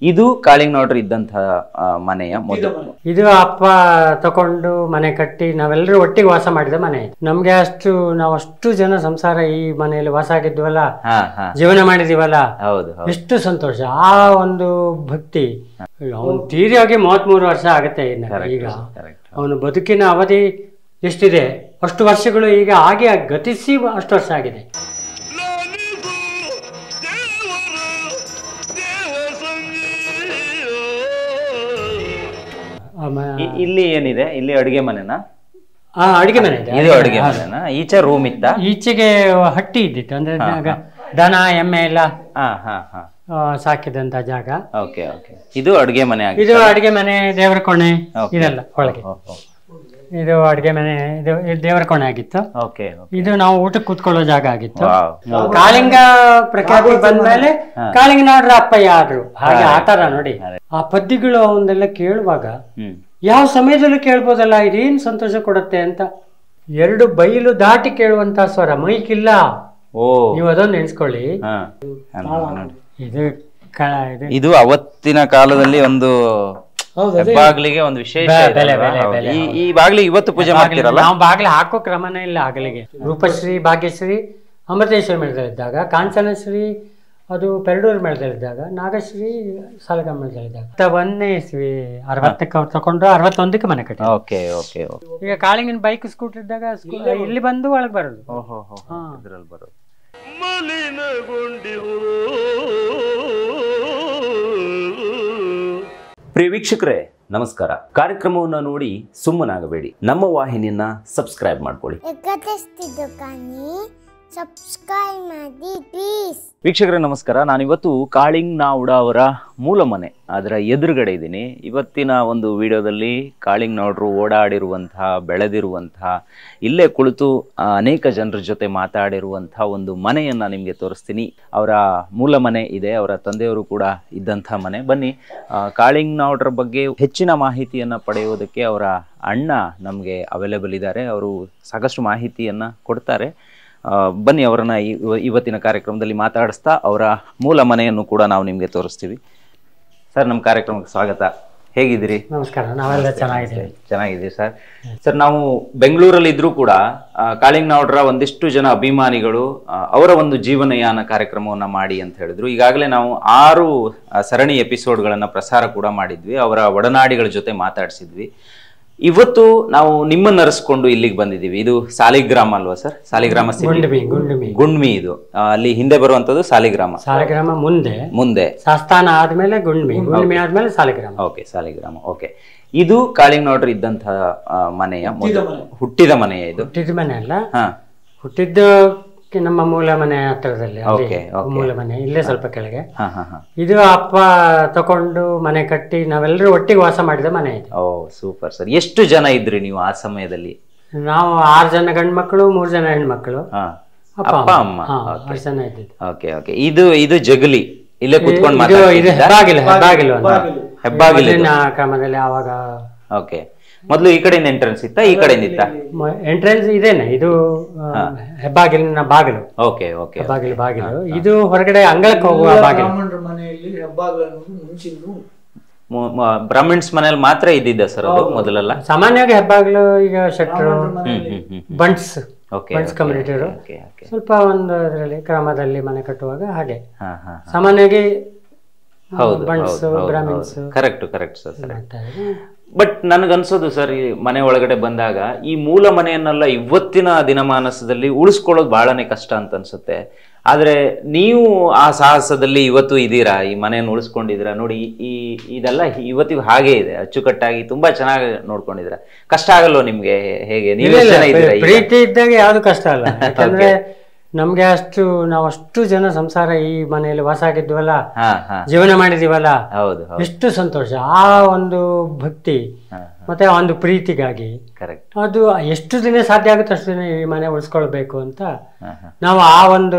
ಇದು ಕಾಳಿಂಗ್ ನೋಡ್ರಿ ಇದ್ದಂತಹ ಆ, ಮನೆಯ ಮೊದಲು ಇದು ಅಪ್ಪ ತಕೊಂಡು ಮನೆ ಕಟ್ಟಿ ನಾವೆಲ್ಲರೂ ಒಟ್ಟಿಗೆ ವಾಸ ಮಾಡಿದ ಮನೆ ಇದು. ನಮ್ಗೆ ಅಷ್ಟು ನಾವು ಅಷ್ಟು ಜನ ಸಂಸಾರ ಈ ಮನೆಯಲ್ಲಿ ವಾಸ ಆಗಿದ್ವಲ್ಲ ಹಾ ಹಾ ಜೀವನ ಮಾಡಿದೀವಲ್ಲ ಹೌದು ಹೌದು ಎಷ್ಟು ಸಂತೋಷ ಆ ಒಂದು ಭಕ್ತಿ ಅವನು ತೀರಿ ಹೋಗಿ ಮೂವತ್ಮೂರು ವರ್ಷ ಆಗತ್ತೆ ಇನ್ನು ಈಗ ಕರೆಕ್ಟ್ ಅವನು ಬದುಕಿನ ಅವಧಿ ಎಷ್ಟಿದೆ ಅಷ್ಟು ವರ್ಷಗಳು ಈಗ ಹಾಗೆ ಗತಿಸಿ ಅಷ್ಟು ವರ್ಷ ಆಗಿದೆ ಆಮ- ಇ- ಇಲ್ಲಿ ಏನಿದೆ ಇಲ್ಲಿ ಅಡುಗೆ ಮನೆನಾ ಆ ಅಡಿಗೆ ಮನೆ ಇದೆ ಇದು ಅಡುಗೆ ಮನೆನಾ ಈಚೆ ರೂಮ್ ಇತ್ತ ಈಚೆಗೆ ಹಟ್ಟಿ ಇದ್ದಿತ್ತು ಅಂದ್ರೆ ಆಗ ದನ ಎಮ್ಮೆ ಎಲ್ಲ ಹಾ ಹಾ ಹಾ ಆ, ಸಾಕಿದಂತ ಜಾಗ ಓಕೆ ಓಕೆ ಇದು ಅಡುಗೆ ಮನೆ ಆಗಿದೆ ಇದು ಅಡಿಗೆ ಮನೆ ದೇವರ ಕೋಣೆ Okay. ಇದೆಲ್ಲ ಒಳಗೆ ಇದು ಅಡಿಗೆ ಮನೆ ಇದು ಇದು ದೇವರ ಕೋಣೆ ಆಗಿತ್ತು ಓಕೆ ಇದು ನಾವು ಊಟಕ್ಕೆ ಕೂತ್ಕೊಳ್ಳೋ ಜಾಗ ಆಗಿತ್ತು ವಾವ್ ಕಾಳಿಂಗ ಪ್ರಖ್ಯಾತಿ ಬಂದ್ಮೇಲೆ ಕಾಳಿಂಗ ನೋಡ್ರ ಅಪ್ಪಯ್ಯ ಆದ್ರು ಹಾಗೆ ಆತರ ನೋಡಿ ಆ ಪದ್ಯಗಳು ಅವನ್ನೆಲ್ಲ ಕೇಳುವಾಗ ಹ್ಮ್ ಯಾವ ಸಮಯದಲ್ಲೂ ಕೇಳ್ಬೋದಲ್ಲ ಇದೇನ್ ಸಂತೋಷ ಕೊಡುತ್ತೆ ಅಂತ ಎರಡು ಬೈಲು ದಾಟಿ ಕೇಳುವಂತ ಸ್ವರ ಮೈಕಿಲ್ಲ ಓ ನೀವು ಅದೊಂದು ನೆನ್ಸ್ಕೊಳ್ಳಿ ಹಾ ನೋಡಿ ಇದು ಕ- ಇದು ಇದು ಅವತ್ತಿನ ಕಾಲದಲ್ಲಿ ಒಂದು ಹೌದು ಹೆಬ್ಬಾಗ್ಲಿಗೆ ಒಂದು ವಿಶೇಷ ಬೆ- ಇದೆ ಬೆಲೆ, ಅಲ್ವಾ? ಬೆಲೆ, ಹೌದು. ಬೆಲೆ, ಈ ಈ ಬಾಗ್ಲಿಗೆ ಇವತ್ತು ಪೂಜೆ ಮಾಡ್ತೀರಲ್ಲ ನಾವು ಬಾಗಿಲು ಹಾಕೋ ಕ್ರಮನೇ ಇಲ್ಲ ಆಗಲಿಗೆ ರೂಪಶ್ರೀ ಭಾಗ್ಯಶ್ರೀ ಅಮೃತೇಶ್ವರಿ ಮೇಳದಲ್ಲಿದ್ದಾಗ ಕಾಂಚನಶ್ರೀ ಅದು ಪೆರಡೂರು ಮೇಳದಲ್ಲಿದ್ದಾಗ ನಾಗಶ್ರೀ ಸಾಲಗಾಮ ಮೇಳದಲ್ಲಿದ್ದಾಗ ಒಂದನೇ ಇಸ್ವಿ ಅರವತ್ತಕ್ಕೆ ಅವ್ರು ತಗೊಂಡ್ರು ಅರವತ್ತೊಂದಕ್ಕೆ ಮನೆ ಕಟ್ಟಿ ಓಕೆ ಓಕೆ ಓಕೆ ಈಗ ಕಾಳಿಂಗಿನ ಬೈಕ್ ಸ್ಕೂಟರ್ ಇದ್ದಾಗ ಸ್ಕೂ- ಇಲ್ಲಿ ಬಂದು ಒಳಗೆ ಬರೋದು ಓಹೋ ಇದ್ರಲ್ಲಿ ಬರೋದು ಪ್ರಿಯ ವೀಕ್ಷಕರೇ ನಮಸ್ಕಾರ ಕಾರ್ಯಕ್ರಮವನ್ನು ನೋಡಿ ಸುಮ್ಮನಾಗಬೇಡಿ ನಮ್ಮ ವಾಹಿನಿಯನ್ನ ಸಬ್ಸ್ಕ್ರೈಬ್ ಮಾಡ್ಕೊಳ್ಳಿ ಎಕತೆಸ್ತಿದ್ದು ಕಾನಿ ಸಬ್ಸ್ಕ್ರೈಬ್ ಮಾಡಿ ಪ್ಲೀಸ್ ವೀಕ್ಷಕರೇ ನಮಸ್ಕಾರ ನಾನಿವತ್ತು ಕಾಳಿಂಗ್ ನಾವುಡ ಅವರ ಮೂಲ ಮನೆ ಅದರ ಎದುರುಗಡೆ ಇದ್ದೀನಿ ಇವತ್ತಿನ ಒಂದು ವಿಡಿಯೋದಲ್ಲಿ ಕಾಳಿಂಗ್ ನಾವ್ಡ್ರು ಓಡಾಡಿರುವಂತಹ ಬೆಳೆದಿರುವಂತಹ ಇಲ್ಲೇ ಕುಳಿತು ಆ, ಅನೇಕ ಜನರ ಜೊತೆ ಮಾತಾಡಿರುವಂತಹ ಒಂದು ಮನೆಯನ್ನು ನಿಮಗೆ ತೋರಿಸ್ತೀನಿ ಅವರ ಮೂಲ ಮನೆ ಇದೆ ಅವರ ತಂದೆಯವರು ಕೂಡ ಇದ್ದಂಥ ಮನೆ ಬನ್ನಿ ಆ, ಕಾಳಿಂಗ್ ನಾವ್ಡ್ರ ಬಗ್ಗೆ ಹೆಚ್ಚಿನ ಮಾಹಿತಿಯನ್ನು ಪಡೆಯೋದಕ್ಕೆ ಅವರ ಅಣ್ಣ ನಮಗೆ ಅವೈಲೇಬಲ್ ಇದ್ದಾರೆ ಅವರು ಸಾಕಷ್ಟು ಮಾಹಿತಿಯನ್ನು ಕೊಡ್ತಾರೆ ಆ, ಬನ್ನಿ ಅವರನ್ನ ಇವ- ಇವತ್ತಿನ ಕಾರ್ಯಕ್ರಮದಲ್ಲಿ ಮಾತಾಡಿಸ್ತಾ ಅವರ ಮೂಲ ಮನೆಯನ್ನು ಕೂಡ ನಾವು ನಿಮಗೆ ತೋರಿಸ್ತೀವಿ ಸರ್ ನಮ್ಮ ಕಾರ್ಯಕ್ರಮಕ್ಕೆ ಸ್ವಾಗತ ಹೇಗಿದ್ದೀರಿ ನಮಸ್ಕಾರ ನಾವೆಲ್ಲ ಚೆನ್ನಾಗಿದ್ದೀವಿ ಚೆನ್ನಾಗಿದ್ದೀವಿ ಸರ್ ಸರ್ ನಾವು ಬೆಂಗಳೂರಲ್ಲಿ ಇದ್ರೂ ಕೂಡ ಆ, ಕಾಳಿಂಗ್ ನಾವ್ಡ್ರ ಒಂದಿಷ್ಟು ಜನ ಅಭಿಮಾನಿಗಳು ಆ, ಅವರ ಒಂದು ಜೀವನಯಾನ ಕಾರ್ಯಕ್ರಮವನ್ನ ಮಾಡಿ ಅಂತ ಹೇಳಿದ್ರು ಈಗಾಗಲೇ ನಾವು ಆರು ಆ, ಸರಣಿ ಎಪಿಸೋಡ್ಗಳನ್ನ ಪ್ರಸಾರ ಕೂಡ ಮಾಡಿದ್ವಿ ಅವರ ಒಡನಾಡಿಗಳ ಜೊತೆ ಮಾತಾಡಿಸಿದ್ವಿ ಇವತ್ತು ನಾವು ನಿಮ್ಮನ್ನ ಅರಸ್ಕೊಂಡು ಇಲ್ಲಿಗೆ ಬಂದಿದ್ದೀವಿ ಇದು ಸಾಲಿಗ್ರಾಮ ಅಲ್ವಾ ಸರ್ ಸಾಲಿಗ್ರಾಮ city? ಗುಂಡ್ಮಿ ಗುಂಡ್ಮಿ ಗುಂಡ್ಮಿ ಇದು ಆ, ಅಲ್ಲಿ ಹಿಂದೆ ಬರುವಂತದ್ದು ಸಾಲಿಗ್ರಾಮ ಸಾಲಿಗ್ರಾಮ ಮುಂದೆ ಮುಂದೆ ಶಾಸ್ತಾನ ಆದ್ಮೇಲೆ ಗುಂಡ್ಮಿ ಗುಂಡ್ಮಿ ಆದ್ಮೇಲೆ ಸಾಲಿಗ್ರಾಮ ಓಕೆ ಸಾಲಿಗ್ರಾಮ ಓಕೆ ಇದು ಕಾಳಿಂಗ್ ನೋಡ್ರಿ ಇದ್ದಂತಹ ಆ, ಮನೆಯ ಮೊದಲು ಹುಟ್ಟಿದ ಮನೆಯ ಇದು ಹುಟ್ಟಿದ ಮನೆ ಅಲ್ಲ ಹಾ ಹುಟ್ಟಿದ್ದು ಕೆ- ನಮ್ಮ ಮೂಲ ಮನೆ ಹತ್ತಿರದಲ್ಲಿ ಅಲ್ಲಿ Okay, okay. ಮೂಲ ಮನೆ ಇಲ್ಲೇ ಸ್ವಲ್ಪ ಕೆಳಗೆ ಹಾ ಹಾ ಹಾ ಇದು ಅಪ್ಪ ತಕೊಂಡು ಮನೆ ಕಟ್ಟಿ ನಾವೆಲ್ಲರೂ ಒಟ್ಟಿಗೆ ವಾಸ ಮಾಡಿದ ಮನೆ ಇದು ಓ ಸೂಪರ್ ಸರ್ ಎಷ್ಟು ಜನ ಇದ್ರಿ ನೀವು ಆ ಸಮಯದಲ್ಲಿ ನಾವು ಆರು ಜನ ಗಂಡು ಮಕ್ಕಳು ಮೂರು ಜನ ಹೆಣ್ಮಕ್ಳು ಹಾ ಅಪ್ಪ ಅಪ್ಪ ಅಮ್ಮ ಹಾ ಆರು ಜನ ಇದ್ದಿದ್ದು ಓಕೆ ಓಕೆ ಇದು ಇದು ಜಗಲಿ ಇಲ್ಲೇ ಕುತ್ಕೊಂಡು ಇದು ಇದು ಮಾತಾಡ್ತಿದ್ದ ಹೆಬ್ಬಾಗಿಲು ಹೆಬ್ಬಾಗಿಲು ಅಂತ ಹೆಬ್ಬಾಗಿಲು ಮೊದಲಿನ ಕ್ರಮದಲ್ಲಿ ಆವಾಗ ಓಕೆ ಮೊದಲು ಈ ಕಡೆಯಿಂದ ಎಂಟ್ರೆನ್ಸ್ ಇತ್ತ ಈ ಕಡೆಯಿಂದ ಇತ್ತ ಎಂಟ್ರೆನ್ಸ್ ಇದೇನೆ ಇದು ಆ, ಹೆಬ್ಬಾಗಿಲಿನ ಬಾಗಿಲು ಓಕೆ ಓಕೆ ಹೆಬ್ಬಾಗಿಲು ಬಾಗಿಲು ಇದು ಹೊರಗಡೆ ಅಂಗಳಕ್ಕೆ ಹೋಗುವ ಬಾಗಿಲು ಬ್ರಾಹ್ಮಣರ ಮನೆಯಲ್ಲಿ ಹೆಬ್ಬಾಗಿಲು ಅನ್ನೋದು ಮುಂಚಿಂದು ಬ್ರಾಹ್ಮಿಣ್ಸ್ ಮನೇಲಿ ಮಾತ್ರ ಇದ್ದಿದ್ದ ಸರ್ ಅದು ಮೊದಲೆಲ್ಲ ಸಾಮಾನ್ಯವಾಗಿ ಹೆಬ್ಬಾಗಿಲು ಈಗ ಶೆಟ್ರು ಹ್ಮ್ ಹ್ಮ್ ಹ್ಮ್ ಬಂಟ್ಸ್ ಓಕೆ ಬಂಟ್ಸ್ ಕಮ್ಯುನಿಟಿಯವರು ಓಕೆ ಓಕೆ ಸ್ವಲ್ಪ ಒಂದು ಇದರಲ್ಲಿ ಗ್ರಾಮದಲ್ಲಿ ಮನೆ ಕಟ್ಟುವಾಗ ಹಾಗೆ ಹಾ ಹಾ ಸಾಮಾನ್ಯವಾಗಿ ಹೌದು ಬಂಟ್ಸ್ ಹೌದು ಬ್ರಾಹ್ಮಿನ್ಸ್ ಕರೆಕ್ಟ್ ಕರೆಕ್ಟ್ ಸರ್ ಮಾಡ್ತಾ ಇದ್ರು. ಬಟ್ ನನಗನ್ಸೋದು ಸರ್ ಈ ಮನೆ ಒಳಗಡೆ ಬಂದಾಗ ಈ ಮೂಲ ಮನೆಯನ್ನೆಲ್ಲ ಇವತ್ತಿನ ದಿನಮಾನಸದಲ್ಲಿ ಉಳಿಸ್ಕೊಳ್ಳೋದು ಬಹಳನೇ ಕಷ್ಟ ಅಂತ ಅನ್ಸುತ್ತೆ ಆದ್ರೆ ನೀವು ಆ ಸಾಹಸದಲ್ಲಿ ಇವತ್ತು ಇದ್ದೀರಾ ಈ ಮನೆಯನ್ನು ಉಳಿಸ್ಕೊಂಡಿದ್ದೀರಾ ನೋಡಿ ಈ ಇದೆಲ್ಲ ಇವತ್ತಿಗೂ ಹಾಗೆ ಇದೆ ಅಚ್ಚುಕಟ್ಟಾಗಿ ತುಂಬಾ ಚೆನ್ನಾಗಿ ನೋಡ್ಕೊಂಡಿದ್ದೀರಾ ಕಷ್ಟ ಆಗಲ್ವಾ ನಿಮ್ಗೆ ಹೇಗೆ ನೀವು ಇಲ್ಲ, ಎಷ್ಟು ಇಲ್ಲ, ಜನ ಇದ್ದೀರಾ ಈಗ? ಪ್ರೀತಿ ಇದ್ದಾಗ ಯಾವ್ದು ಕಷ್ಟ ಅಲ್ಲ ಯಾಕಂದ್ರೆ ನಮ್ಗೆ ಅಷ್ಟು ನಾವು ಅಷ್ಟು ಜನ ಸಂಸಾರ ಈ ಮನೆಯಲ್ಲಿ ವಾಸ ಆಗಿದ್ವಲ್ಲ ಹಾ ಹಾ ಜೀವನ ಮಾಡಿದೀವಲ್ಲ ಹೌದು ಹೌದು ಎಷ್ಟು ಸಂತೋಷ ಆ ಒಂದು ಭಕ್ತಿ ಹಾ ಮತ್ತೆ ಆ ಒಂದು ಪ್ರೀತಿಗಾಗಿ ಕರೆಕ್ಟ್ ಅದು ಎಷ್ಟು ದಿನ ಸಾಧ್ಯ ಆಗುತ್ತೆ ಅಷ್ಟು ದಿನ ಈ ಮನೆ ಉಳಿಸ್ಕೊಳ್ಬೇಕು ಅಂತ ಹಾ ಹಾ ನಾವು ಆ ಒಂದು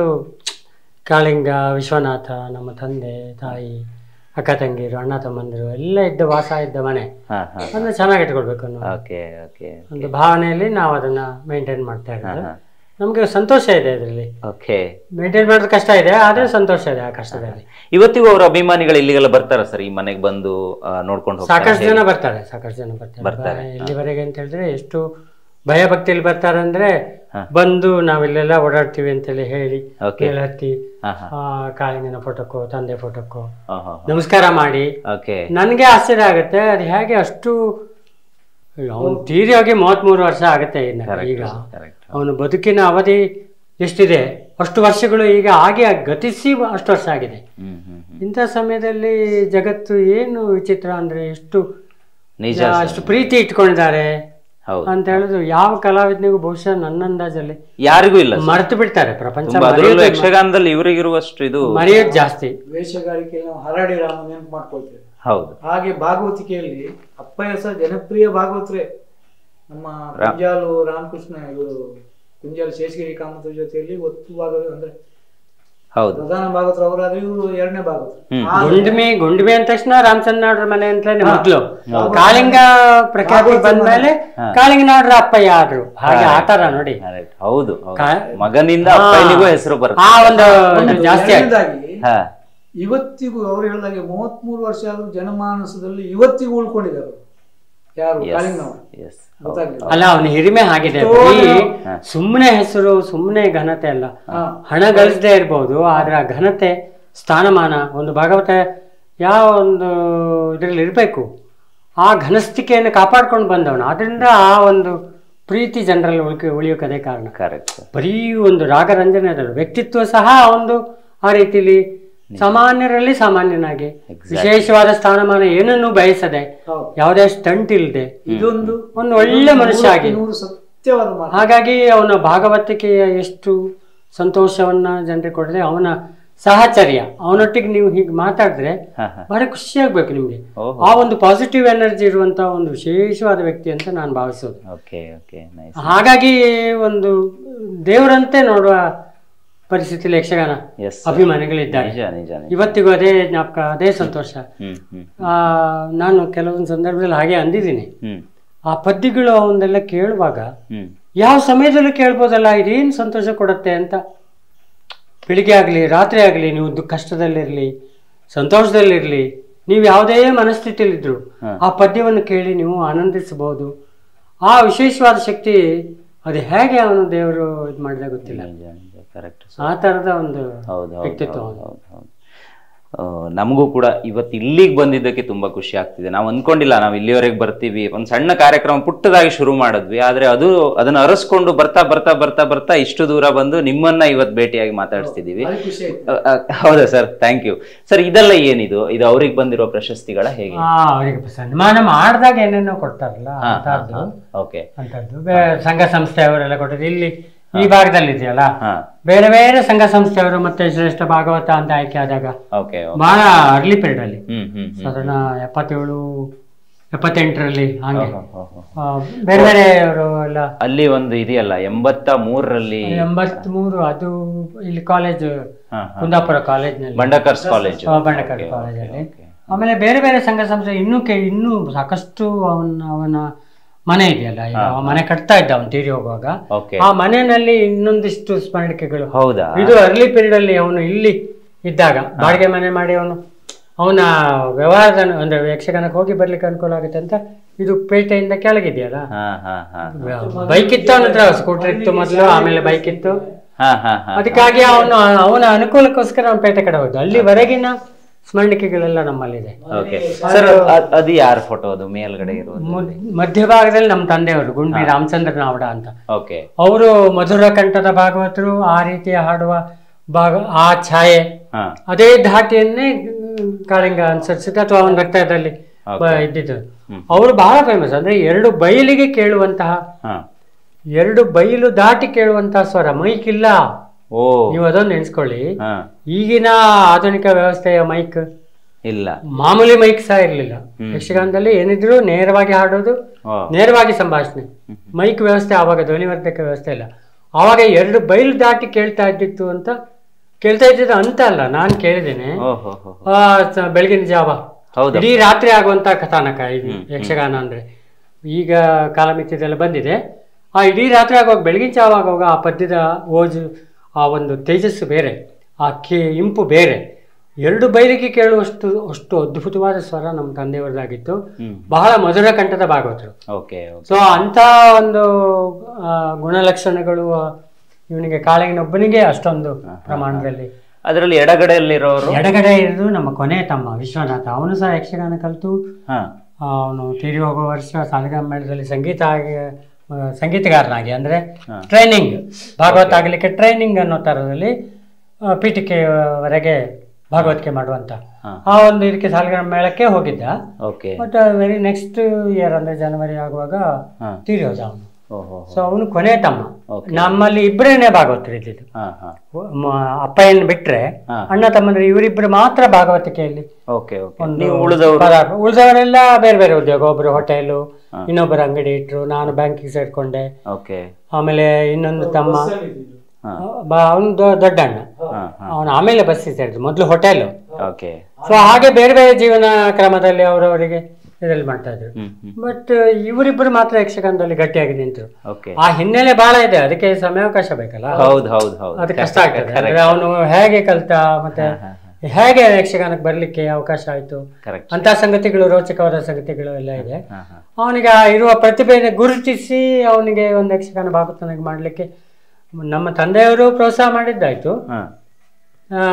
ಕಾಳಿಂಗ ವಿಶ್ವನಾಥ ನಮ್ಮ ತಂದೆ ತಾಯಿ ಅಕ್ಕ ತಂಗಿರು ಅಣ್ಣ ತಮ್ಮಂದಿರು ಎಲ್ಲ ಇದ್ದ ವಾಸ ಇದ್ದ ಮನೆ ಹಾ ಹಾ ಅದನ್ನ ಚೆನ್ನಾಗಿ ಇಟ್ಕೊಳ್ಬೇಕು ಅನ್ನೋ ಓಕೆ ಓಕೆ ಒಂದು ಭಾವನೆಯಲ್ಲಿ ನಾವು ಅದನ್ನ ಮೇಂಟೈನ್ ಮಾಡ್ತಾ ಇರೋದು ನಮಗೆ ಸಂತೋಷ ಇದೆ ಇದರಲ್ಲಿ ಓಕೆ ಮೇಂಟೈನ್ ಮಾಡೋದು ಕಷ್ಟ ಇದೆ ಆದ್ರೆ ಸಂತೋಷ ಇದೆ ಆ ಕಷ್ಟದಲ್ಲಿ ಇವತ್ತಿಗೂ ಅವ್ರ ಅಭಿಮಾನಿಗಳು ಇಲ್ಲಿಗೆಲ್ಲ ಬರ್ತಾರ ಸರ್ ಈ ಮನೆಗೆ ಬಂದು ಆ, ನೋಡ್ಕೊಂಡು ಹೋಗ್ತಾರಾ? ಸಾಕಷ್ಟು ಹೇಗೆ? ಜನ ಬರ್ತಾರೆ ಸಾಕಷ್ಟು ಜನ ಬರ್ತಾರೆ ಬರ್ತಾರೆ, ಬ- ಇಲ್ಲಿವರೆಗೆ ಅಂತ ಹೇಳಿದ್ರೆ ಎಷ್ಟು ಭಯ ಭಕ್ತಿಯಲ್ಲಿ ಬರ್ತಾರೆ ಅಂದ್ರೆ ಹಾ. ಬಂದು ನಾವಿಲ್ಲೆಲ್ಲ ಓಡಾಡ್ತೀವಿ ಅಂತೇಳಿ ಹೇಳಿ Okay. ಮೇಲೆ ಹತ್ತಿ ಹಾ ಹಾ ಆ, ಕಾಳಿಂಗನ ಫೋಟೋಕ್ಕೋ ತಂದೆ ಫೋಟೋಕ್ಕೋ ಹಾ ಹಾ ನಮಸ್ಕಾರ ಮಾಡಿ ಓಕೆ ನನಗೆ ಆಶ್ಚರ್ಯ ಆಗುತ್ತೆ ಅದು ಹೇಗೆ ಅಷ್ಟು ಅವನು ತೀರಿ ಹೋಗಿ ಮೂವತ್ಮೂರು ವರ್ಷ ಆಗುತ್ತೆ ಇನ್ನು ಈಗ ಕರೆಕ್ಟ್ ಅವನ ಬದುಕಿನ ಅವಧಿ ಎಷ್ಟಿದೆ ಅಷ್ಟು ವರ್ಷಗಳು ಈಗ ಹಾಗೆ ಗತಿಸಿ ಅಷ್ಟು ವರ್ಷ ಆಗಿದೆ ಹ್ಮ್ ಹ್ಮ್ ಹ್ಮ್ ಇಂಥ ಸಮಯದಲ್ಲಿ ಜಗತ್ತು ಏನು ವಿಚಿತ್ರ ಅಂದ್ರೆ ಎಷ್ಟು ನಿಜ ಅಷ್ಟು ಪ್ರೀತಿ ಇಟ್ಕೊಂಡಿದ್ದಾರೆ ಹೌದು ಅಂತ ಹೇಳಿದ್ರು ಯಾವ ಕಲಾವಿದನಿಗೂ ಬಹುಶಃ ನನ್ನ ಅಂದಾಜಲ್ಲಿ ಯಾರಿಗೂ ಇಲ್ಲ sir. ಮರೆತು ಬಿಡ್ತಾರೆ ಪ್ರಪಂಚ ತುಂಬಾ ಅದರಲ್ಲೂ ಮರೆಯೋದು- ಯಕ್ಷಗಾನದಲ್ಲಿ ಇವರಿಗಿರುವಷ್ಟು ಇದು ಮರೆಯೋದು ಜಾಸ್ತಿ ವೇಷಗಾರಿಕೆಯಲ್ಲಿ ನಾವು ಹರಡಿ ರಾಮ ನೆನಪು ಮಾಡ್ಕೊಳ್ತೇವೆ ಹೌದು ಹಾಗೆ ಭಾಗವತಿಕೆಯಲ್ಲಿ ಅಪ್ಪಯ್ಯ ಸಹ ಜನಪ್ರಿಯ ಭಾಗವತರೇ ನಮ್ಮ ಕುಂಜಾಲು ರಾಮಕೃಷ್ಣ ಇವರು ಕುಂಜಾಲು ಶೇಷಗಿರಿ ಕಾಮತರ ಜೊತೆಯಲ್ಲಿ ಒತ್ತು ಭಾಗ ಅಂದ್ರೆ ಹೌದು ಪ್ರಧಾನ ಭಾಗವತರು ಅವರಾದ್ರೆ ಇವರು ಎರಡನೇ ಭಾಗವತರು ಹ್ಮ್. ಆ- ಗುಂಡ್ಮಿ ಗುಂಡ್ಮಿ ಅಂದ ತಕ್ಷಣ ರಾಮಚಂದ್ರನಾಡ್ರ ಮನೆ ಅಂತಲೇ ಮೊದ್ಲು ಕಾಳಿಂಗ ಪ್ರಖ್ಯಾತಿ ಬಂದ್ಮೇಲೆ ಕಾಳಿಂಗನಾಡ್ರ ಅಪ್ಪಯ್ಯ ಆದ್ರು ಹಾಗೆ ಆತರ ನೋಡಿ Correct. ಹೌದು ಹೌದು. ಕಾ- ಮಗನಿಂದ ಹಾ. ಅಪ್ಪನಿಗೂ ಹೆಸರು ಬರುತ್ತೆ ಆ ಒಂದು ಇದು ಜಾಸ್ತಿ ಆಯ್ತು ಎರಡನೇದಾಗಿ ಹಾ ಇವತ್ತಿಗೂ ಅವ್ರು ಹೇಳಿದಾಗೆ ಮೂವತ್ಮೂರು ವರ್ಷ ಆದ್ರೂ ಜನಮಾನಸದಲ್ಲಿ ಇವತ್ತಿಗೂ ಉಳ್ಕೊಂಡಿದ್ದಾರೆ ಅವ್ರು. ಯಾರು ಕಾಳಿಂಗನವರು ಎಸ್ ಗೊತ್ತಾಗ್ಲಿಲ್ಲ ಅಲ್ಲ ಅವನ ಹಿರಿಮೆ ಆಗಿದೆ ಎಷ್ಟೋ ಬರೀ ಜನ- ಸುಮ್ಮನೆ ಹೆಸರು ಸುಮ್ಮನೆ ಘನತೆ ಅಲ್ಲ ಹಾ. ಹಣ ಗಳಿಸದೇ ಇರ್ಬೋದು ಆದ್ರೆ ಆ ಘನತೆ ಸ್ಥಾನಮಾನ ಒಂದು ಭಾಗವತ ಯಾವ ಒಂದು ಇದರಲ್ಲಿ ಇರಬೇಕು ಆ ಘನಸ್ಥಿಕೆಯನ್ನು ಕಾಪಾಡ್ಕೊಂಡು ಬಂದವನು ಆದ್ರಿಂದ ಆ ಒಂದು ಪ್ರೀತಿ ಜನರಲ್ಲಿ ಉಳ್ಕ ಉಳಿಯೋಕೆ ಅದೇ ಕಾರಣ ಕರೆಕ್ಟ್ ಬರೀ ಒಂದು ರಾಗರಂಜನೆ ಅದಲ್ಲ ವ್ಯಕ್ತಿತ್ವ ಸಹ ಒಂದು ಆ ರೀತಿಲಿ ಸಾಮಾನ್ಯರಲ್ಲಿ ಸಾಮಾನ್ಯನಾಗಿ ವಿಶೇಷವಾದ ಸ್ಥಾನಮಾನ ಏನನ್ನೂ ಬಯಸದೆ ಹೌದು. ಯಾವುದೇ ಸ್ಟಂಟ್ ಇಲ್ಲದೆ ಇದೊಂದು ಒಂದು ಒಳ್ಳೆ ಮನುಷ್ಯ ಆಗಿ ನೂರು ಸತ್ಯವಾದ ಮಾತು ಹಾಗಾಗಿ ಅವನ ಭಾಗವತಿಕೆಯ ಎಷ್ಟು ಸಂತೋಷವನ್ನ ಜನರಿಗೆ ಕೊಡದೆ ಅವನ ಸಹಚರ್ಯ ಅವನೊಟ್ಟಿಗೆ ನೀವು ಹೀಗೆ ಮಾತಾಡಿದ್ರೆ ಹಾ ಹಾ ಬಹಳ ಖುಷಿ ಆಗ್ಬೇಕು ನಿಮ್ಗೆ ಓಹೋ. ಆ ಒಂದು ಪಾಸಿಟಿವ್ ಎನರ್ಜಿ ಇರುವಂತ ಒಂದು ವಿಶೇಷವಾದ ವ್ಯಕ್ತಿ ಅಂತ ನಾನು ಭಾವಿಸೋದು ಓಕೆ ಓಕೆ ನೈಸ್ ಹಾಗಾಗಿ ಒಂದು ದೇವರಂತೆ ನೋಡುವ ಪರಿಸ್ಥಿತಿಯಲ್ಲಿ ಯಕ್ಷಗಾನ ಎಸ್ ಅಭಿಮಾನಿಗಳಿದ್ದಾರೆ ನಿಜ ನಿಜ ನಿಜ ಇವತ್ತಿಗೂ ಅದೇ ಜ್ಞಾಪಕ ಅದೇ ಸಂತೋಷ ಹ್ಮ್ ಹ್ಮ್ ಆ, ನಾನು ಕೆಲವೊಂದು ಸಂದರ್ಭದಲ್ಲಿ ಹಾಗೆ ಅಂದಿದ್ದೀನಿ ಹ್ಮ್ ಆ ಪದ್ಯಗಳು ಅವನ್ನೆಲ್ಲ ಕೇಳುವಾಗ ಹ್ಮ್ ಯಾವ ಸಮಯದಲ್ಲೂ ಕೇಳ್ಬೋದಲ್ಲ ಇದೇನು ಸಂತೋಷ ಕೊಡುತ್ತೆ ಅಂತ ಬೆಳಿಗ್ಗೆ ಆಗಲಿ ರಾತ್ರಿ ಆಗಲಿ ನೀವು ದು ಕಷ್ಟದಲ್ಲಿರಲಿ ಸಂತೋಷದಲ್ಲಿರಲಿ ನೀವು ಯಾವುದೇ ಮನಸ್ಥಿತಿಯಲ್ಲಿದ್ರು ಆ ಪದ್ಯವನ್ನು ಕೇಳಿ ನೀವು ಆನಂದಿಸಬಹುದು ಆ ವಿಶೇಷವಾದ ಶಕ್ತಿ ಅದು ಹೇಗೆ ಅವನು ದೇವರು ಇದು ಮಾಡಿದ ಗೊತ್ತಿಲ್ಲ ನಿಜ ನಿಜ ಕರೆಕ್ಟ್ ಆ ಥರದ ಒಂದು ಹೌದು ಹೌದು ವ್ಯಕ್ತಿತ್ವ ಹೌದು ಹೌದು ಹೌದು ಆ, ನಮಗೂ ಕೂಡ ಇವತ್ತು ಇಲ್ಲಿಗೆ ಬಂದಿದ್ದಕ್ಕೆ ತುಂಬಾ ಖುಷಿ ಆಗ್ತಿದೆ ನಾವು ಅನ್ಕೊಂಡಿಲ್ಲ ನಾವು ಇಲ್ಲಿವರೆಗೆ ಬರ್ತೀವಿ ಒಂದು ಸಣ್ಣ ಕಾರ್ಯಕ್ರಮ ಪುಟ್ಟದಾಗಿ ಶುರು ಮಾಡಿದ್ವಿ ಆದ್ರೆ ಅದು ಅದನ್ನ ಅರಸ್ಕೊಂಡು ಬರ್ತಾ ಬರ್ತಾ ಬರ್ತಾ ಬರ್ತಾ ಇಷ್ಟು ದೂರ ಬಂದು ನಿಮ್ಮನ್ನ ಇವತ್ತು ಭೇಟಿಯಾಗಿ ಮಾತಾಡಿಸ್ತಿದೀವಿ ಭಾರಿ ಖುಷಿ ಆಯ್ತು ಅ, ಅ, ಹೌದಾ ಸರ್ ಥ್ಯಾಂಕ್ ಯು ಸರ್ ಇದೆಲ್ಲ ಏನಿದು ಇದು ಅವ್ರಿಗೆ ಬಂದಿರೋ ಪ್ರಶಸ್ತಿಗಳ ಹೇಗೆ ಆ, ಅವರಿಗೆ ಸನ್ಮಾನ ಮಾಡಿದಾಗ ಏನೇನೋ ಕೊಡ್ತಾರಲ್ಲ ಅಂಥದ್ದು ಓಕೆ ಅಂಥದ್ದು ಬೇ- ಸಂಘ ಸಂಸ್ಥೆಯವರೆಲ್ಲ ಕೊಟ್ಟದ್ದು ಇಲ್ಲಿ ಈ ಭಾಗದಲ್ಲಿ ಇದೆಯಲ್ಲ ಹಾ ಬೇರೆ ಬೇರೆ ಸಂಘ ಸಂಸ್ಥೆಯವರು ಮತ್ತೆ ಶ್ರೇಷ್ಠ ಭಾಗವತ ಅಂತ ಆಯ್ಕೆ ಆದಾಗ ಓಕೆ ಬಹಳ ಅರ್ಲಿ ಪೀರಿಯಡ್ ಅಲ್ಲಿ ಹ್ಮ್ ಹ್ಮ್ ಹ್ಮ್ ಸಾಧಾರಣ ಎಪ್ಪತ್ತೇಳು ಎಪ್ಪತ್ತೆಂಟರಲ್ಲಿ ಹಾಗೆ ಹೋ, ಹೋ, ಹೋ. ಆ, ಬೇರೆ ಬೇರೆ ಅವರು ಎಲ್ಲ ಅಲ್ಲಿ ಒಂದು ಇದೆಯಲ್ಲ ಎಂಬತ್ತ ಮೂರರಲ್ಲಿ ಎಂಬತ್ಮೂರು ಅದು ಇಲ್ಲಿ ಕಾಲೇಜ್ ಹಾ ಹಾ ಕುಂದಾಪುರ ಕಾಲೇಜ್ನಲ್ಲಿ ಬಂಡಕರ್ಸ್ ಕಾಲೇಜ್ ಬಂಡಕರ್ ಕಾಲೇಜಲ್ಲಿ ಆಮೇಲೆ ಬೇರೆ ಬೇರೆ ಸಂಘ ಸಂಸ್ಥೆ ಇನ್ನೂ ಕೆ ಇನ್ನೂ ಸಾಕಷ್ಟು ಅವನ ಅವನ ಮನೆ ಇದೆಯಲ್ಲ ಈಗ ಅವ ಮನೆ ಕಟ್ತಾ ಇದ್ದ ಅವನು ತೀರಿ ಹೋಗುವಾಗ ಓಕೆ ಆ ಮನೆಯಲ್ಲಿ ಇನ್ನೊಂದಿಷ್ಟು ಸ್ಮರಣಿಕೆಗಳು ಹೌದಾ ಇದು ಅರ್ಲಿ ಪೀರಿಯಡ್ ಅಲ್ಲಿ ಅವನು ಇಲ್ಲಿ ಇದ್ದಾಗ ಬಾಡಿಗೆ ಮನೆ ಮಾಡಿ ಅವನು ಅವನ ವ್ಯವಹಾರದ ಅಂದ್ರೆ ಯಕ್ಷಗಾನಕ್ಕೆ ಹೋಗಿ ಬರ್ಲಿಕ್ಕೆ ಅನುಕೂಲ ಆಗುತ್ತೆ ಅಂತ ಇದು ಪೇಟೆಯಿಂದ ಕೆಳಗಿದೆಯಲ್ಲ ಹಾ ಹಾ ಹಾ ಬೈಕ್ ಇತ್ತು ಅವನ ಹತ್ರ ಸ್ಕೂಟರ್ ಇತ್ತು ಮೊದಲು ಆಮೇಲೆ ಬೈಕ್ ಇತ್ತು ಹಾ ಹಾ ಹಾ ಅದಕ್ಕಾಗಿ ಅವನು ಅವನ ಅನುಕೂಲಕ್ಕೋಸ್ಕರ ಅವನು ಪೇಟೆ ಕಡೆ ಹೋದ ಅಲ್ಲಿವರೆಗಿನ ಸ್ಮರಣಿಕೆಗಳೆಲ್ಲ ನಮ್ಮಲ್ಲಿದೆ ಓಕೆ ಸರ್ ಅದು ಯಾರ ಫೋಟೋ ಅದು ಮೇಲ್ಗಡೆ ಇರೋದು ಮುದ್- ಮಧ್ಯಭಾಗದಲ್ಲಿ ನಮ್ಮ ತಂದೆಯವರು ಗುಂಡ್ಬಿ ರಾಮಚಂದ್ರ ನಾವಡ ಅಂತ ಓಕೆ ಅವರು ಮಧುರ ಕಂಠದ ಭಾಗವತರು ಆ ರೀತಿಯ ಹಾಡುವ ಭಾಗ ಆ ಛಾಯೆ ಹಾ ಅದೇ ಧಾಟಿಯನ್ನೇ ಮ್, ಕಾಳಿಂಗ ಅನುಸರಿಸಿದ ಅಥವಾ ಅವನ ರಕ್ತದಲ್ಲಿ ಬ- ಇದ್ದಿದ್ದು ಅವರು ಬಹಳ ಫೇಮಸ್ ಅಂದ್ರೆ ಎರಡು ಬಯಲಿಗೆ ಕೇಳುವಂತಹ ಹಾ ಎರಡು ಬಯಲು ದಾಟಿ ಕೇಳುವಂತಹ ಸ್ವರ ಮೈಕ್ ಇಲ್ಲ ಓ ನೀವು ಅದೊಂದು ನೆನೆಸ್ಕೊಳ್ಳಿ ಹಾ ಈಗಿನ ಆಧುನಿಕ ವ್ಯವಸ್ಥೆಯ ಮೈಕ್ ಇಲ್ಲ ಮಾಮೂಲಿ ಮೈಕ್ ಸಹ ಇರಲಿಲ್ಲ ಯಕ್ಷಗಾನದಲ್ಲಿ ಏನಿದ್ರು ನೇರವಾಗಿ ಹಾಡೋದು ಓ ನೇರವಾಗಿ ಸಂಭಾಷಣೆ ಮೈಕ್ ವ್ಯವಸ್ಥೆ ಆವಾಗ ಧ್ವನಿವರ್ಧಕ ವ್ಯವಸ್ಥೆ ಇಲ್ಲ ಆವಾಗ ಎರಡು ಬಯಲು ದಾಟಿ ಕೇಳ್ತಾ ಇದ್ದಿತ್ತು ಅಂತ ಕೇಳ್ತಾ ಇದ್ದಿದ್ದು ಅಂತ ಅಲ್ಲ ನಾನು ಕೇಳಿದ್ದೇನೆ ಓಹೋ ಹೋ ಆ, ಸ- ಬೆಳಗಿನ ಜಾವ ಹೌದಾ ಇಡೀ ರಾತ್ರಿ ಆಗುವಂತ ಕಥಾನಕ ಇದು ಯಕ್ಷಗಾನ ಅಂದ್ರೆ ಈಗ ಕಾಲಮಿತಿದೆಲ್ಲ ಬಂದಿದೆ ಆ ಇಡೀ ರಾತ್ರಿ ಆಗುವಾಗ ಬೆಳಗಿನ ಜಾವ ಆಗುವಾಗ ಆ ಪದ್ಯದ ಓಜು ಆ ಒಂದು ತೇಜಸ್ಸು ಬೇರೆ ಆ ಕೇ ಇಂಪು ಬೇರೆ ಎರಡು ಬೈಲಿಗೆ ಕೇಳುವಷ್ಟು ಅಷ್ಟು ಅದ್ಭುತವಾದ ಸ್ವರ ನಮ್ಮ ತಂದೆಯವರದಾಗಿತ್ತು ಹ್ಮ್ ಬಹಳ ಮಧುರ ಕಂಠದ ಭಾಗವತರು ಓಕೆ ಓಕೆ ಸೊ ಅಂಥ ಒಂದು ಆ, ಗುಣಲಕ್ಷಣಗಳು ಆ, ಇವನಿಗೆ ಕಾಳಿಂಗನೊಬ್ಬನಿಗೆ ಅಷ್ಟೊಂದು ಪ್ರಮಾಣದಲ್ಲಿ ಅದರಲ್ಲಿ ಎಡಗಡೆಯಲ್ಲಿರೋರು ಎಡಗಡೆ ಇರೋದು ನಮ್ಮ ಕೊನೆ ತಮ್ಮ ವಿಶ್ವನಾಥ ಅವನು ಸಹ ಯಕ್ಷಗಾನ ಕಲಿತು ಹಾ ಅವನು ತೀರಿ ಹೋಗೋ ವರ್ಷ ಸಾಲಿಗ್ರಾಮ ಮೇಳದಲ್ಲಿ ಸಂಗೀತ ಆಗಿ ಆ, ಸಂಗೀತಗಾರನಾಗಿ ಅಂದರೆ ಹಾ. ಟ್ರೈನಿಂಗ್ ಭಾಗವತ ಆಗಲಿಕ್ಕೆ ಟ್ರೈನಿಂಗ್ ಅನ್ನೋ ಥರದಲ್ಲಿ ಆ, ಪೀಠಿಕೆವರೆಗೆ ಭಾಗವತಿಕೆ ಮಾಡುವಂತ ಹಾ. ಆ ಒಂದು ಇದಕ್ಕೆ ಸಾಲಿಗ್ರಾಮ ಮೇಳಕ್ಕೆ ಹೋಗಿದ್ದ okay but very next year ಅಂದರೆ ಜನವರಿ ಆಗುವಾಗ ಹಾ ತೀರಿ ಹೋದ ಅವನು ಓಹೋ ಸೊ ಅವನು ಕೊನೆ ತಮ್ಮ Okay. ನಮ್ಮಲ್ಲಿ ಇಬ್ಬರೇನೆ ಭಾಗವತರು ಇದ್ದಿದ್ದು ಹಾ ಹಾ ಮ- ಅಪ್ಪಯ್ಯನ ಬಿಟ್ರೆ ಹಾ. ಅಣ್ಣ ತಮ್ಮಂದ್ರೆ ಇವರಿಬ್ಬರು ಮಾತ್ರ ಭಾಗವತಿಕೆಯಲ್ಲಿ ಓಕೆ ಓಕೆ ಒಂದು ನೀವು ಉಳಿದವರು ಪದಾರ್ಥ ಉಳಿದವರೆಲ್ಲ ಬೇರೆ ಬೇರೆ ಉದ್ಯೋಗ ಒಬ್ರು ಹೋಟೆಲು ಹಾ. ಇನ್ನೊಬ್ಬರು ಅಂಗಡಿ ಇಟ್ರು ನಾನು ಬ್ಯಾಂಕಿಗೆ ಸೇರ್ಕೊಂಡೆ ಓಕೆ ಆಮೇಲೆ ಇನ್ನೊಂದು ತಮ್ಮ ಹಾ ಅವನು ದೊಡ್ಡ ಅಣ್ಣ ಹಾ ಹಾ ಅವನು ಆಮೇಲೆ ಬಸ್ಸಿಗೆ ಸೇರಿದ್ರು ಮೊದಲು ಹೋಟೆಲು ಓಕೆ ಸೊ ಹಾಗೆ ಬೇರೆ ಬೇರೆ ಜೀವನ ಕ್ರಮದಲ್ಲಿ ಅವರವರಿಗೆ ಇದರಲ್ಲಿ ಮಾಡ್ತಾ ಇದ್ರು ಹ್ಮ್ ಹ್ಮ್ ಬಟ್ ಇವರಿಬ್ಬರು ಮಾತ್ರ ಯಕ್ಷಗಾನದಲ್ಲಿ ಗಟ್ಟಿಯಾಗಿ ನಿಂತರು ಓಕೆ ಆ ಹಿನ್ನೆಲೆ ಬಹಳ ಇದೆ ಅದಕ್ಕೆ ಸಮಯಾವಕಾಶ ಬೇಕಲ್ಲ ಹೌದು ಹೌದು ಹೌದು ಅದು ಕಷ್ಟ ಆಗ್ತದೆ ಅಂದ್ರೆ ಅವನು ಹೇಗೆ ಕಲ್ತ ಮತ್ತೆ ಹೇಗೆ ಯಕ್ಷಗಾನಕ್ಕೆ ಬರ್ಲಿಕ್ಕೆ ಅವಕಾಶ ಆಯ್ತು ಕರೆಕ್ಟ್ ಅಂತ ಸಂಗತಿಗಳು ರೋಚಕವಾದ ಸಂಗತಿಗಳು ಎಲ್ಲ ಇದೆ ಹಾ ಹಾ ಅವನಿಗೆ ಆ ಇರುವ ಪ್ರತಿಭೆಯನ್ನು ಗುರುತಿಸಿ ಅವನಿಗೆ ಒಂದು ಯಕ್ಷಗಾನ ಭಾಗವತನಾಗಿ ಮಾಡಲಿಕ್ಕೆ ನಮ್ಮ ತಂದೆಯವರು ಪ್ರೋತ್ಸಾಹ ಮಾಡಿದ್ದಾಯ್ತು ಹಾ ಆ,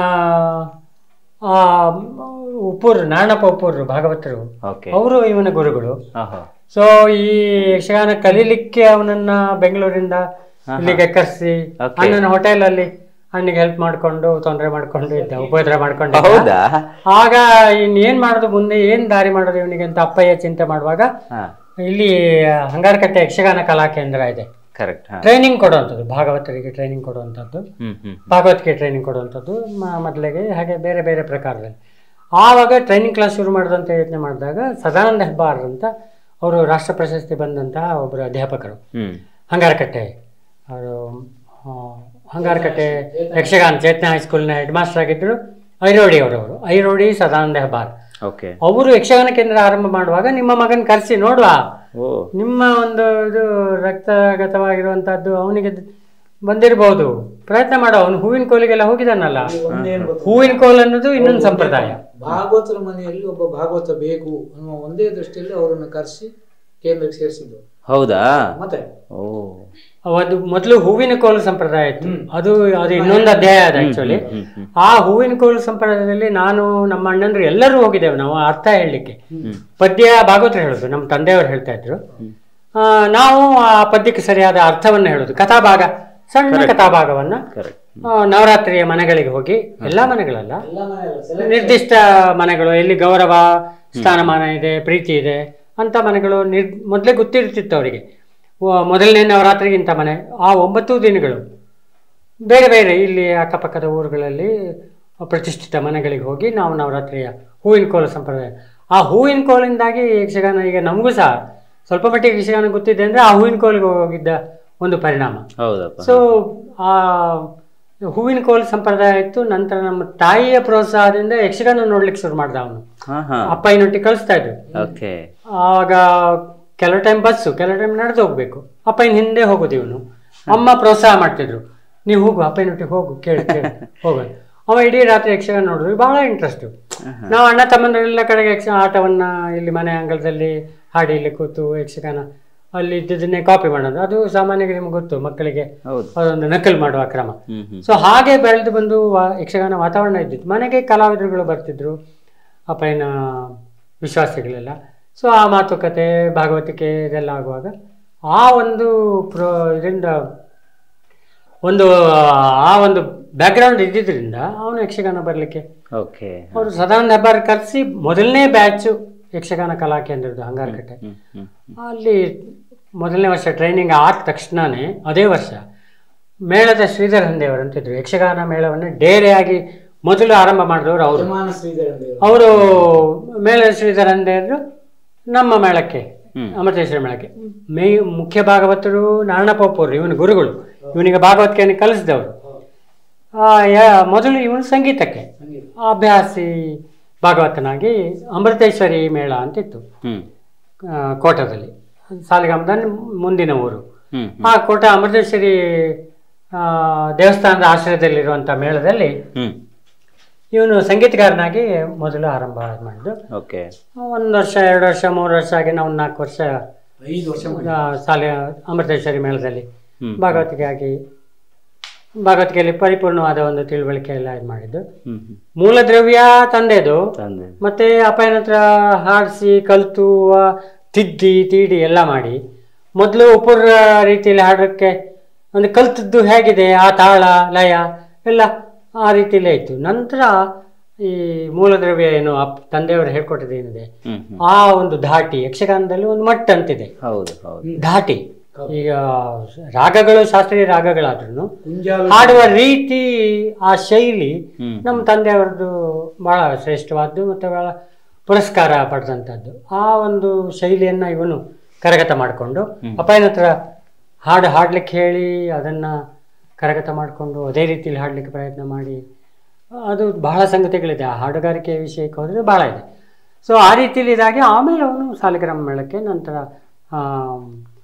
ಆ ಉಪ್ಪೂರು ನಾರಾಯಣಪ್ಪ ಉಪ್ಪೂರು ಭಾಗವತರು ಓಕೆ ಅವರು ಇವನ ಗುರುಗಳು ಆಹಾ ಸೊ ಈ ಯಕ್ಷಗಾನ ಕಲೀಲಿಕ್ಕೆ ಅವನನ್ನ ಬೆಂಗಳೂರಿಂದ ಇಲ್ಲಿಗೆ ಕರೆಸಿ Okay. ಅಣ್ಣನ ಹೋಟೆಲಲ್ಲಿ ಅಣ್ಣಗೆ ಹೆಲ್ಪ್ ಮಾಡ್ಕೊಂಡು ತೊಂದರೆ ಮಾಡ್ಕೊಂಡು ಇದ್ದ ಉಪದ್ರ ಮಾಡ್ಕೊಂಡು ಇದ್ದ. ಹೌದಾ ಆಗ ಇನ್ ಏನ್ ಮಾಡೋದು ಮುಂದೆ ಏನ್ ದಾರಿ ಮಾಡೋದು ಇವನಿಗೆ ಅಂತ ಅಪ್ಪಯ್ಯ ಚಿಂತೆ ಮಾಡುವಾಗ ಹಾ ಇಲ್ಲಿ ಹಂಗಾರಕಟ್ಟೆ ಯಕ್ಷಗಾನ ಕಲಾ ಕೇಂದ್ರ ಇದೆ ಕರೆಕ್ಟ್ ಹಾ ಟ್ರೈನಿಂಗ್ ಕೊಡುವಂಥದ್ದು ಭಾಗವತರಿಗೆ ಟ್ರೈನಿಂಗ್ ಕೊಡುವಂಥದ್ದು ಹ್ಮ್ ಹ್ಮ್ ಭಾಗವತಿಗೆ ಟ್ರೈನಿಂಗ್ ಕೊಡುವಂಥದ್ದು ಮ- ಮೊದಲಿಗೆ ಹಾಗೆ ಬೇರೆ ಬೇರೆ ಪ್ರಕಾರದಲ್ಲಿ ಆವಾಗ ಟ್ರೈನಿಂಗ್ ಕ್ಲಾಸ್ ಶುರು ಮಾಡೋದಂತ ಯೋಚನೆ ಮಾಡಿದಾಗ ಸದಾನಂದ ಹೆಬ್ಬಾರ್ ಅಂತ ಅವರು ರಾಷ್ಟ್ರ ಪ್ರಶಸ್ತಿ ಬಂದಂತಹ ಒಬ್ಬರು ಅಧ್ಯಾಪಕರು ಹ್ಮ್ ಹಂಗಾರಕಟ್ಟೆ ಅವರು ಆ, ಹಂಗಾರಕಟ್ಟೆ ಯಕ್ಷಗಾನ ಚೇತನ ಹೈಸ್ಕೂಲ್ನ ಹೆಡ್ ಮಾಸ್ಟರ್ ಆಗಿದ್ದರು ಐರೋಡಿ ಅವರವರು ಐರೋಡಿ ಸದಾನಂದ ಹೆಬ್ಬಾರ್ ಓಕೆ ಅವರು ಯಕ್ಷಗಾನ ಕೇಂದ್ರ ಆರಂಭ ಮಾಡುವಾಗ ನಿಮ್ಮ ಮಗನ ಕರೆಸಿ ನೋಡುವ ಓ ನಿಮ್ಮ ಒಂದು ಇದು ರಕ್ತಗತವಾಗಿರುವಂತಹದ್ದು ಅವನಿಗೆ ಬಂದಿರಬಹುದು ಪ್ರಯತ್ನ ಮಾಡೋ ಅವನು ಹೂವಿನ ಕೋಲಿಗೆಲ್ಲ ಹೋಗಿದಾನಲ್ಲ ಒಂದೇನು ಗೊತ್ತಾ? ಹೂವಿನ ಕೋಲ್ ಅನ್ನೋದು ಇನ್ನೊಂದು ಸಂಪ್ರದಾಯ ಭಾಗವತರ ಮನೆಯಲ್ಲಿ ಒಬ್ಬ ಭಾಗವತ ಬೇಕು ಅನ್ನುವ ಒಂದೇ ದೃಷ್ಟಿಯಲ್ಲಿ ಅವರನ್ನು ಕರೆಸಿ ಕೇಂದ್ರಕ್ಕೆ ಸೇರಿಸಿದ್ದು ಹೌದಾ ಮತ್ತೆ ಓ ಅದು ಮೊದಲು ಹೂವಿನ ಕೋಲು ಸಂಪ್ರದಾಯ ಇತ್ತು ಅದು ಅದು ಇನ್ನೊಂದು ಅಧ್ಯಾಯ ಅದು ಆಕ್ಚುಲಿ ಹ್ಮ್ ಹ್ಮ್ ಆ ಹೂವಿನ ಕೋಲು ಸಂಪ್ರದಾಯದಲ್ಲಿ ನಾನು ನಮ್ಮ ಅಣ್ಣಂದ್ರು ಎಲ್ಲರೂ ಹೋಗಿದ್ದೇವೆ ನಾವು ಅರ್ಥ ಹೇಳಲಿಕ್ಕೆ ಹ್ಮ್ ಪದ್ಯ ಭಾಗವತರು ಹೇಳೋದು ನಮ್ಮ ತಂದೆಯವರು ಹೇಳ್ತಾ ಇದ್ರು ಆ, ನಾವು ಆ ಪದ್ಯಕ್ಕೆ ಸರಿಯಾದ ಅರ್ಥವನ್ನ ಹೇಳೋದು ಕಥಾಭಾಗ ಸಣ್ಣ ಕಥಾಭಾಗವನ್ನ ಕರೆಕ್ಟ್ ಆ, ನವರಾತ್ರಿಯ ಮನೆಗಳಿಗೆ ಹೋಗಿ ಎಲ್ಲಾ ಮನೆಗಳಲ್ಲ ಎಲ್ಲ ಮನೆಯಲ್ಲ ನಿರ್ದಿಷ್ಟ ಮನೆಗಳು ಎಲ್ಲಿ ಗೌರವ ಸ್ಥಾನಮಾನ ಇದೆ ಪ್ರೀತಿ ಇದೆ ಅಂತ ಮನೆಗಳು ನಿರ್ ಮೊದಲೇ ಗೊತ್ತಿರ್ತಿತ್ತು ಅವರಿಗೆ ಮೊದಲನೇ ನವರಾತ್ರಿಗೆ ಇಂಥ ಮನೆ ಆ ಒಂಬತ್ತು ದಿನಗಳು ಬೇರೆ ಬೇರೆ ಇಲ್ಲಿ ಅಕ್ಕಪಕ್ಕದ ಊರುಗಳಲ್ಲಿ ಪ್ರತಿಷ್ಠಿತ ಮನೆಗಳಿಗೆ ಹೋಗಿ ನಾವು ನವರಾತ್ರಿಯ ಹೂವಿನ ಕೋಲು ಸಂಪ್ರದಾಯ ಆ ಹೂವಿನ ಕೋಲಿಂದಾಗಿ ಯಕ್ಷಗಾನ ಈಗ ನಮಗೂ ಸಹ ಸ್ವಲ್ಪ ಮಟ್ಟಿಗೆ ಯಕ್ಷಗಾನ ಗೊತ್ತಿದೆ ಅಂದರೆ ಆ ಹೂವಿನ ಕೋಲಿಗೆ ಹೋಗಿದ್ದ ಒಂದು ಪರಿಣಾಮ ಹೌದಪ್ಪ ಸೊ ಆ ಹೂವಿನ ಕೋಲು ಸಂಪ್ರದಾಯ ಇತ್ತು ನಂತರ ನಮ್ಮ ತಾಯಿಯ ಪ್ರೋತ್ಸಾಹದಿಂದ ಯಕ್ಷಗಾನ ನೋಡ್ಲಿಕ್ಕೆ ಶುರು ಮಾಡ್ದ ಅವನು ಹಾ ಹಾ ಅಪ್ಪಯ್ಯನೊಟ್ಟಿಗೆ ಕಳಿಸ್ತಾ ಇದ್ರು ಓಕೆ ಆಗ ಕೆಲವು ಟೈಮ್ ಬಸ್ಸು ಕೆಲವು ಟೈಮ್ ನಡೆದು ಹೋಗ್ಬೇಕು ಅಪ್ಪಯ್ಯನ ಹಿಂದೆ ಹೋಗೋದು ಇವನು ಅಮ್ಮ ಪ್ರೋತ್ಸಾಹ ಮಾಡ್ತಿದ್ರು ನೀವು ಹೋಗು ಅಪ್ಪಯ್ಯನೊಟ್ಟಿಗೆ ಹೋಗು ಕೇಳಿ ಕೇಳಿ ಹೋಗು ಅವ ಇಡೀ ರಾತ್ರಿ ಯಕ್ಷಗಾನ ನೋಡಿದ್ರು ಬಹಳ ಇಂಟ್ರೆಸ್ಟ್ ನಾವು ಅಣ್ಣ ತಮ್ಮಂದರೆಲ್ಲ ಕಡೆಗೆ ಯಕ್ಷ ಆಟವನ್ನ ಇಲ್ಲಿ ಮನೆ ಅಂಗಳದಲ್ಲಿ ಹಾಡಿ ಇಲ್ಲಿ ಕೂತು ಯಕ್ಷಗಾನ ಅಲ್ಲಿ ಇದ್ದದನ್ನೇ ಕಾಪಿ ಮಾಡೋದು ಅದು ಸಾಮಾನ್ಯವಾಗಿ ನಿಮ್ಗೆ ಗೊತ್ತು ಮಕ್ಕಳಿಗೆ ಹೌದು ಅದೊಂದು ನಕಲ್ ಮಾಡುವ ಕ್ರಮ ಹ್ಮ್ ಹ್ಮ್ ಸೊ ಹಾಗೆ ಬೆಳೆದು ಬಂದು ವಾ- ಯಕ್ಷಗಾನ ವಾತಾವರಣ ಇದ್ದಿತ್ತು ಮನೆಗೆ ಕಲಾವಿದರುಗಳು ಬರ್ತಿದ್ರು ಅಪ್ಪಯ್ಯನ ವಿಶ್ವಾಸಿಗಳೆಲ್ಲ ಸೊ ಆ ಮಾತುಕತೆ ಭಾಗವತಿಕೆ ಇದೆಲ್ಲ ಆಗುವಾಗ ಆ ಒಂದು ಪ್ರೋ ಇದರಿಂದ ಒಂದು ಆ ಒಂದು ಬ್ಯಾಕ್ಗ್ರೌಂಡ್ ಇದ್ದಿದ್ರಿಂದ ಅವನು ಯಕ್ಷಗಾನ ಬರಲಿಕ್ಕೆ ಓಕೆ ಅವರು ಸದಾನಂದ ಹೆಬ್ಬಾರ್ ಕರೆಸಿ ಮೊದಲನೇ ಬ್ಯಾಚು ಯಕ್ಷಗಾನ ಕಲಾ ಕೇಂದ್ರದ್ದು ಹಂಗಾರಕಟ್ಟೆ ಹ್ಮ್ ಹ್ಮ್ ಅಲ್ಲಿ ಮೊದಲನೇ ವರ್ಷ ಟ್ರೈನಿಂಗ್ ಆದ ತಕ್ಷಣನೇ ಅದೇ ವರ್ಷ ಮೇಳದ ಶ್ರೀಧರ್ ಹಂದೇವರು ಅಂತಿದ್ರು ಯಕ್ಷಗಾನ ಮೇಳವನ್ನು ಡೇರೆಯಾಗಿ ಮೊದಲು ಆರಂಭ ಮಾಡಿದವರು ಅವರು ಯಜಮಾನ ಶ್ರೀಧರ ದೇವರು ಅವರು ಮೇಳದ ಶ್ರೀಧರ್ ಹಂದೇವರು ನಮ್ಮ ಮೇಳಕ್ಕೆ ಹ್ಮ್. ಅಮೃತೇಶ್ವರ ಮೇಳಕ್ಕೆ ಮೇ ಮುಖ್ಯ ಭಾಗವತರು ನಾರಾಯಣಪ್ಪ ಅವರು ಇವನ ಗುರುಗಳು ಇವನಿಗೆ ಭಾಗವತಿಕೆಯನ್ನು ಕಲಿಸಿದವರು ಆ, ಯಾ- ಮೊದಲು ಇವನು ಸಂಗೀತಕ್ಕೆ ಸಂಗೀತ ಅಭ್ಯಾಸಿ ಭಾಗವತನಾಗಿ ಅಮೃತೇಶ್ವರಿ ಮೇಳ ಅಂತಿತ್ತು ಹ್ಮ್ ಆ, ಕೋಟದಲ್ಲಿ ಸಾಲಿಗ್ರಾಮದ ಮುಂದಿನ ಊರು ಹ್ಮ್ ಆ ಕೋಟ ಅಮೃತೇಶ್ವರಿ ಆ, ದೇವಸ್ಥಾನದ ಆಶ್ರಯದಲ್ಲಿರುವಂಥ ಮೇಳದಲ್ಲಿ ಹ್ಮ್ ಇವನು ಸಂಗೀತಗಾರನಾಗಿ ಮೊದಲು ಆರಂಭ ಮಾಡಿದ್ದು ಓಕೆ ಒಂದು ವರ್ಷ ಎರಡು ವರ್ಷ ಮೂರು ವರ್ಷ ಆಗಿ ನಾವು ನಾಲ್ಕು ವರ್ಷ ಐದು ವರ್ಷ ಆ, ಶಾಲೆ ಅಮೃತೇಶ್ವರಿ ಮೇಳದಲ್ಲಿ ಹ್ಮ್. ಭಾಗವತಿಗೆ ಆಗಿ ಭಾಗವತಿಗೆಯಲ್ಲಿ ಪರಿಪೂರ್ಣವಾದ ಒಂದು ತಿಳುವಳಿಕೆ ಎಲ್ಲ ಇದು ಮಾಡಿದ್ದು ಹ್ಮ್ ಹ್ಮ್ ಮೂಲ ದ್ರವ್ಯ ತಂದೆದು ತಂದೆ ಮತ್ತೆ ಅಪ್ಪನ ಹತ್ರ ಹಾಡಿಸಿ ಕಲಿತು ಆ, ತಿದ್ದಿ ತೀಡಿ ಎಲ್ಲ ಮಾಡಿ ಮೊದಲು ಉಪುರ ರೀತಿಯಲ್ಲಿ ಹಾಡೋಕ್ಕೆ ಒಂದು ಕಲ್ತದ್ದು ಹೇಗಿದೆ ಆ ತಾಳ ಲಯ ಎಲ್ಲ ಆ ರೀತಿಯಲ್ಲೇ ಇತ್ತು ನಂತರ ಈ ಮೂಲ ದ್ರವ್ಯ ಏನು ಅಪ್ ತಂದೆಯವರು ಹೇಳ್ಕೊಟ್ಟಿದ್ದು ಏನಿದೆ ಹ್ಮ್ ಹ್ಮ್ ಆ ಒಂದು ಧಾಟಿ ಯಕ್ಷಗಾನದಲ್ಲಿ ಒಂದು ಮಟ್ಟ ಅಂತಿದೆ ಹೌದು ಹೌದು ಧಾಟಿ ಈಗ ರಾಗಗಳು ಶಾಸ್ತ್ರೀಯ ರಾಗಗಳಾದ್ರೂ ಕುಂಜಾಲು ಹಾಡುವ ರೀತಿ ಆ ಶೈಲಿ ಹ್ಮ್ ನಮ್ಮ ತಂದೆಯವರದ್ದು ಬಹಳ ಶ್ರೇಷ್ಠವಾದ್ದು ಮತ್ತು ಬಹಳ ಪುರಸ್ಕಾರ ಪಡೆದಂಥದ್ದು ಆ ಒಂದು ಶೈಲಿಯನ್ನು ಇವನು ಕರಗತ ಮಾಡಿಕೊಂಡು ಅಪ್ಪನ ಹತ್ರ ಹಾಡು ಹಾಡ್ಲಿಕ್ಕೆ ಹೇಳಿ ಅದನ್ನು ಕರಗತ ಮಾಡಿಕೊಂಡು ಅದೇ ರೀತಿಯಲ್ಲಿ ಹಾಡಲಿಕ್ಕೆ ಪ್ರಯತ್ನ ಮಾಡಿ ಅದು ಬಹಳ ಸಂಗತಿಗಳಿದೆ ಆ ಹಾಡುಗಾರಿಕೆ ವಿಷಯಕ್ಕೆ ಹೋದರೆ ಬಹಳ ಇದೆ ಸೊ ಆ ರೀತಿಯಲ್ಲಿ ಇದಾಗಿ ಆಮೇಲೆ ಅವನು ಸಾಲಿಗ್ರಾಮ ಮೇಳಕ್ಕೆ ನಂತರ ಆಮ್,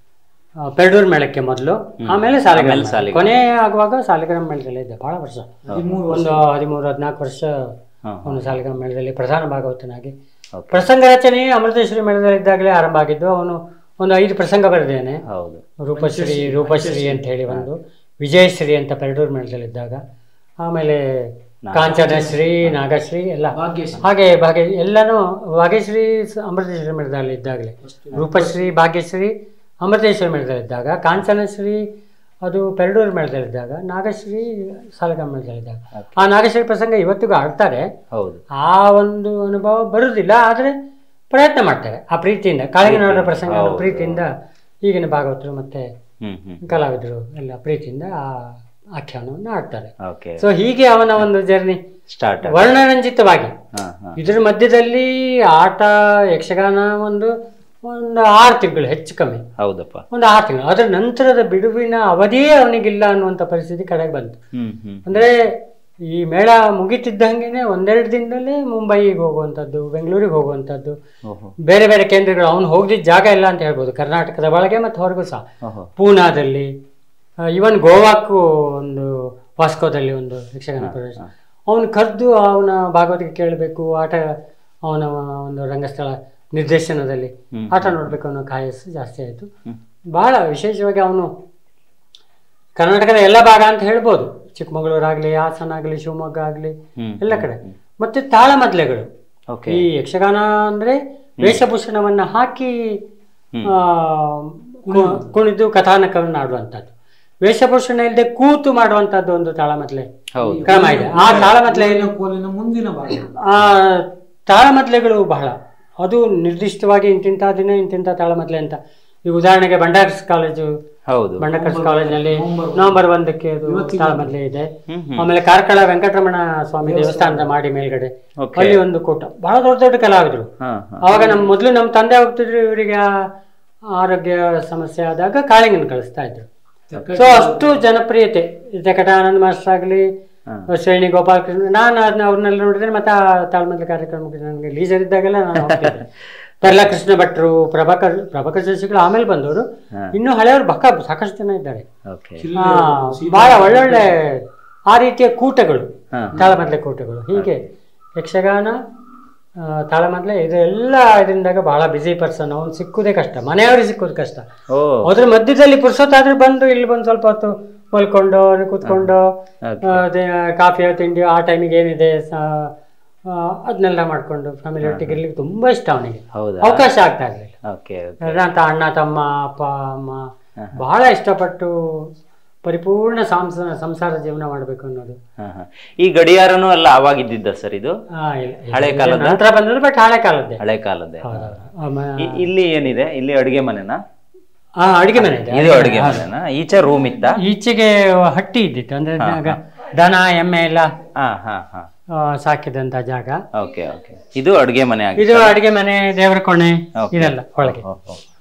ಆ, ಪೆರ್ಡೂರ್ ಮೇಳಕ್ಕೆ ಮೊದಲು ಆಮೇಲೆ ಸಾಲಿಗ್ರಾಮ ಆಮೇಲೆ ಮೇಳ. ಸಾಲಿಗ್ರಾಮ. ಕೊನೆ ಆಗುವಾಗ ಸಾಲಿಗ್ರಾಮ ಮೇಳದಲ್ಲೇ ಇದ್ದೆ ಬಹಳ ವರ್ಷ ಹದಿಮೂರು ಒಂದು ಹದಿಮೂರು ಹದಿನಾಲ್ಕು ವರ್ಷ ಹಾ, ಅವನು ಸಾಲಿಗ್ರಾಮ ಮೇಳದಲ್ಲಿ ಪ್ರಧಾನ ಭಾಗವತನಾಗಿ Okay. ಪ್ರಸಂಗ ರಚನೆ ಅಮೃತೇಶ್ವರಿ ಮೇಳದಲ್ಲಿದ್ದಾಗಲೇ ಆರಂಭ ಆಗಿದ್ದು ಅವನು ಒಂದು ಐದು ಪ್ರಸಂಗ ಬರೆದೇನೆ ಹೌದು ರೂಪಶ್ರೀ ರೂಪಶ್ರೀ ಅಂತ ಹೇಳಿ ಒಂದು ವಿಜಯಶ್ರೀ ಅಂತ ಪೆರಡೂರು ಮೇಳದಲ್ಲಿದ್ದಾಗ ಆಮೇಲೆ ಕಾಂಚನಶ್ರೀ ನಾಗಶ್ರೀ ಎಲ್ಲ ಭಾಗ್ಯಶ್ರೀ. ಹಾಗೆ ಭಾಗ್ಯ ಎಲ್ಲನೂ ಭಾಗ್ಯಶ್ರೀ ಸ- ಅಮೃತೇಶ್ವರಿ ಮೇಳದಲ್ಲಿ ಇದ್ದಾಗಲೇ ರೂಪಶ್ರೀ ಭಾಗ್ಯಶ್ರೀ ಅಮೃತೇಶ್ವರಿ ಮೇಳದಲ್ಲಿದ್ದಾಗ ಕಾಂಚನಶ್ರೀ ಅದು ಪೆರಡೂರು ಮೇಳದಲ್ಲಿದ್ದಾಗ ನಾಗಶ್ರೀ ಸಾಲಗಾಮ ಮೇಳದಲ್ಲಿದ್ದಾಗ ಆ ನಾಗಶ್ರೀ ಪ್ರಸಂಗ ಇವತ್ತಿಗೂ ಆಡ್ತಾರೆ ಹೌದು ಆ ಒಂದು ಅನುಭವ ಬರುವುದಿಲ್ಲ ಆದರೆ ಪ್ರಯತ್ನ ಮಾಡ್ತಾರೆ ಆ ಪ್ರೀತಿಯಿಂದ ಕಾಳಿಂಗನವರ ಪ್ರಸಂಗ ಪ್ರೀತಿಯಿಂದ ಈಗಿನ ಭಾಗವತರು ಮತ್ತೆ ಹ್ಮ್ ಹ್ಮ್ ಕಲಾವಿದರು ಎಲ್ಲ ಪ್ರೀತಿಯಿಂದ ಆ ಆಖ್ಯಾನವನ್ನು ಆಡ್ತಾರೆ ಓಕೆ ಸೊ ಹೀಗೆ ಅವನ ಒಂದು ಜರ್ನಿ ಸ್ಟಾರ್ಟ್ ವರ್ಣರಂಜಿತವಾಗಿ ಹಾ ಹಾ ಇದ್ರ ಮಧ್ಯದಲ್ಲಿ ಆಟ ಯಕ್ಷಗಾನ ಒಂದು ಒಂದು ಆರು ತಿಂಗಳು ಹೆಚ್ಚು ಕಮ್ಮಿ ಹೌದಪ್ಪ ಒಂದು ಆರು ತಿಂಗಳು ಅದರ ನಂತರದ ಬಿಡುವಿನ ಅವಧಿಯೇ ಅವನಿಗಿಲ್ಲ ಅನ್ನುವಂಥ ಪರಿಸ್ಥಿತಿ ಕಡೆಗೆ ಬಂತು ಹ್ಮ್ ಹ್ಮ್ ಅಂದ್ರೆ ಈ ಮೇಳ ಮುಗಿತಿದ್ದಂಗೆನೆ ಒಂದೆರಡು ದಿನದಲ್ಲೇ ಮುಂಬೈಗೆ ಹೋಗುವಂಥದ್ದು ಬೆಂಗಳೂರಿಗೆ ಹೋಗುವಂಥದ್ದು ಓಹೋ ಬೇರೆ ಬೇರೆ ಕೇಂದ್ರಗಳು ಅವನು ಹೋಗದಿದ್ದ ಜಾಗ ಇಲ್ಲ ಅಂತ ಹೇಳ್ಬೋದು ಕರ್ನಾಟಕದ ಒಳಗೆ ಮತ್ತು ಹೊರಗೂ ಸಹ ಓಹೋ ಪೂನಾದಲ್ಲಿ ಇವನ್ ಗೋವಾಕ್ಕೂ ಒಂದು ವಾಸ್ಕೋದಲ್ಲಿ ಒಂದು ಯಕ್ಷಗಾನ ಪ್ರವೇಶ ಅವನು ಕರೆದು ಅವನ ಭಾಗವತಿಗೆ ಕೇಳಬೇಕು ಆಟ ಅವನ ಒಂದು ರಂಗಸ್ಥಳ ನಿರ್ದೇಶನದಲ್ಲಿ ಹ್ಮ್. ಆಟ ನೋಡಬೇಕು ಅನ್ನೋ ಕಾಯಸ್ಸು ಜಾಸ್ತಿ ಆಯಿತು ಬಹಳ ವಿಶೇಷವಾಗಿ ಅವನು ಕರ್ನಾಟಕದ ಎಲ್ಲ ಭಾಗ ಅಂತ ಹೇಳ್ಬೋದು ಚಿಕ್ಕಮಗಳೂರು ಆಗಲಿ ಹಾಸನ ಆಗಲಿ ಶಿವಮೊಗ್ಗ ಆಗಲಿ ಹ್ಮ್ ಎಲ್ಲ ಕಡೆ ಮತ್ತೆ ತಾಳಮದ್ಲೆಗಳು ಓಕೆ ಈ ಯಕ್ಷಗಾನ ಅಂದ್ರೆ ವೇಷಭೂಷಣವನ್ನ ಹಾಕಿ ಆ, ಕು- ಕುಣಿದು ಕಥಾನಕವನ್ನು ಆಡುವಂಥದ್ದು ವೇಷಭೂಷಣ ಇಲ್ಲದೆ ಕೂತು ಮಾಡುವಂಥದ್ದು ಒಂದು ತಾಳಮದ್ಲೆ ಹೌದು ಕ್ರಮ ಇದೆ ಆ ತಾಳಮದ್ಲೆ ಕೋಲಿನ ಕೋಲಿನ ಮುಂದಿನ ಭಾಗ ಆ ತಾಳಮದ್ಲೆಗಳು ಬಹಳ ಅದು ನಿರ್ದಿಷ್ಟವಾಗಿ ಇಂತಿಂಥ ದಿನ ಇಂತಿಂಥ ತಾಳಮದ್ಲೆ ಅಂತ ಈ ಉದಾಹರಣೆಗೆ ಬಂಡಾರ್ಸ್ ಕಾಲೇಜು ಹೌದು ಬಂಡಕರ್ಸ್ ಕಾಲೇಜಿನಲ್ಲಿ ನವೆಂಬರ್ ಒಂದಕ್ಕೆ ಅದು ತಾಳಮದ್ಲೆ ಇದೆ ಹ್ಮ್ ಹ್ಮ್ ಆಮೇಲೆ ಕಾರ್ಕಳ ವೆಂಕಟರಮಣ ಸ್ವಾಮಿ ದೇವಸ್ಥಾನದ ಮಾಡಿ ಮೇಲ್ಗಡೆ Okay. ಅಲ್ಲಿ ಒಂದು ಕೂಟ ಬಹಳ ದೊಡ್ಡ ದೊಡ್ಡ ಕಲಾವಿದರು ಹಾ ಹಾ ಅವಾಗ ನಮ್ಮ ಮೊದಲು ನಮ್ಮ ತಂದೆ ಹೋಗ್ತಿದ್ರು ಇವರಿಗೆ ಆ- ಆರೋಗ್ಯ ಸಮಸ್ಯೆ ಆದಾಗ ಕಾಳಿಂಗನ ಕಳಿಸ್ತಾ ಇದ್ರು ಸೊ ಅಷ್ಟು ಜನಪ್ರಿಯತೆ ಜಕಟ ಆನಂದ್ ಮಾಸ್ಟರ್ ಆಗಲಿ ಶ್ರೇಣಿ ಗೋಪಾಲಕೃಷ್ಣ ನಾನು ಅದನ್ನ ಅವ್ರನ್ನೆಲ್ಲ ನೋಡಿದ್ರೆ ಮತ್ತೆ ಆ ತಾಳ್ಮದ್ಲೆ ಕಾರ್ಯಕ್ರಮಕ್ಕೆ ನನಗೆ ಲೀಸರ್ ಇದ್ದಾಗೆಲ್ಲ ನಾನು ಹೋಗ್ತಿದ್ದೆ ಪರ್ಲಾ ಕೃಷ್ಣ ಭಟ್ರು ಪ್ರಭಾಕರ್ ಪ್ರಭಾಕರ್ ಜೋಶಿಗಳು ಆಮೇಲೆ ಬಂದವರು ಹಾ. ಇನ್ನು ಹಳೆಯವರು ಬಕ್ಕ ಸಾಕಷ್ಟು ಜನ ಇದ್ದಾರೆ ಓಕೆ ಆ, ಬಹಳ ಒಳ್ಳೊಳ್ಳೆ ಆ ರೀತಿಯ ಕೂಟಗಳು ಹಾ. ತಾಳಮದ್ಲೆ ಕೂಟಗಳು ಹೀಗೆ ಯಕ್ಷಗಾನ ಆ, ತಾಳಮದ್ಲೆ ಇದೆಲ್ಲ ಇದರಿಂದಾಗ ಬಹಳ ಬಿಸಿ ಪರ್ಸನ್ ಅವ್ನು ಸಿಕ್ಕುದೇ ಕಷ್ಟ ಮನೆಯವ್ರಿಗೆ ಸಿಕ್ಕುದು ಕಷ್ಟ ಓ ಅದ್ರ ಮಧ್ಯದಲ್ಲಿ ಪುರ್ಸೊತ್ತಾದ್ರೆ ಬಂದು ಇಲ್ಲಿ ಬಂದು ಸ್ವಲ್ಪ ಹೊತ್ತು ಮಲ್ಕೊಂಡು ಕೂತ್ಕೊಂಡು Okay. ಆ, ಅದೇ ಕಾಫಿಯೋ ತಿಂಡಿಯೋ ಆ ಟೈಮಿಗೆ ಏನಿದೆ ಸ- ಆ, ಅದನ್ನೆಲ್ಲ ಮಾಡ್ಕೊಂಡು ಫ್ಯಾಮಿಲಿ ಒಟ್ಟಿಗೆ ಇರ್ಲಿಕ್ಕೆ ತುಂಬಾ ಇಷ್ಟ ಅವನಿಗೆ ಹೌದಾ ಅವಕಾಶ ಆಗ್ತಾ ಇರಲಿಲ್ಲ ಓಕೆ ಓಕೆ ಅದಂತ ಅಣ್ಣ ತಮ್ಮ ಅಪ್ಪ ಅಮ್ಮ ಬಹಳ ಇಷ್ಟಪಟ್ಟು ಪರಿಪೂರ್ಣ ಸಂಸ ಸಂಸಾರ ಜೀವನ ಮಾಡಬೇಕು ಅನ್ನೋದು ಹಾ ಹಾ ಈ ಗಡಿಯಾರನೂ ಎಲ್ಲ ಅವಾಗಿದ್ದಿದ್ದ ಸರ್ ಇದು ಆ, ಇಲ್ಲ, ಇಲ್ಲ. ಹಳೆ ಇದು ಕಾಲದ? ನಂತರ ಬಂದದ್ದು ಬಟ್ ಹಳೆ ಕಾಲದ್ದೇ ಹಳೆ ಕಾಲದ್ದೇ ಹೌದೌದು. ಆಮ- ಇ- ಇಲ್ಲಿ ಏನಿದೆ ಇಲ್ಲಿ ಅಡುಗೆ ಮನೆನಾ ಆ, ಅಡಿಗೆ ಮನೆ ಇದೆ ಇದು ಅಡುಗೆ ಮನೆನಾ ಈಚೆ ರೂಮ್ ಇತ್ತಾ ಈಚೆಗೆ ಹಟ್ಟಿ ಇದ್ದಿತ್ತು ಅಂದ್ರೆ ಆಗ ದನ ಎಮ್ಮೆ ಎಲ್ಲ ಹಾ ಹಾ ಹಾ ಆ, ಸಾಕಿದಂತ ಜಾಗ ಓಕೆ ಓಕೆ ಇದು ಅಡುಗೆ ಮನೆ ಆಗಿದೆ ಇದು ಅಡಿಗೆ ಮನೆ ದೇವರ ಕೋಣೆ Okay. ಇದೆಲ್ಲ ಒಳಗೆ ಓ, ಓ.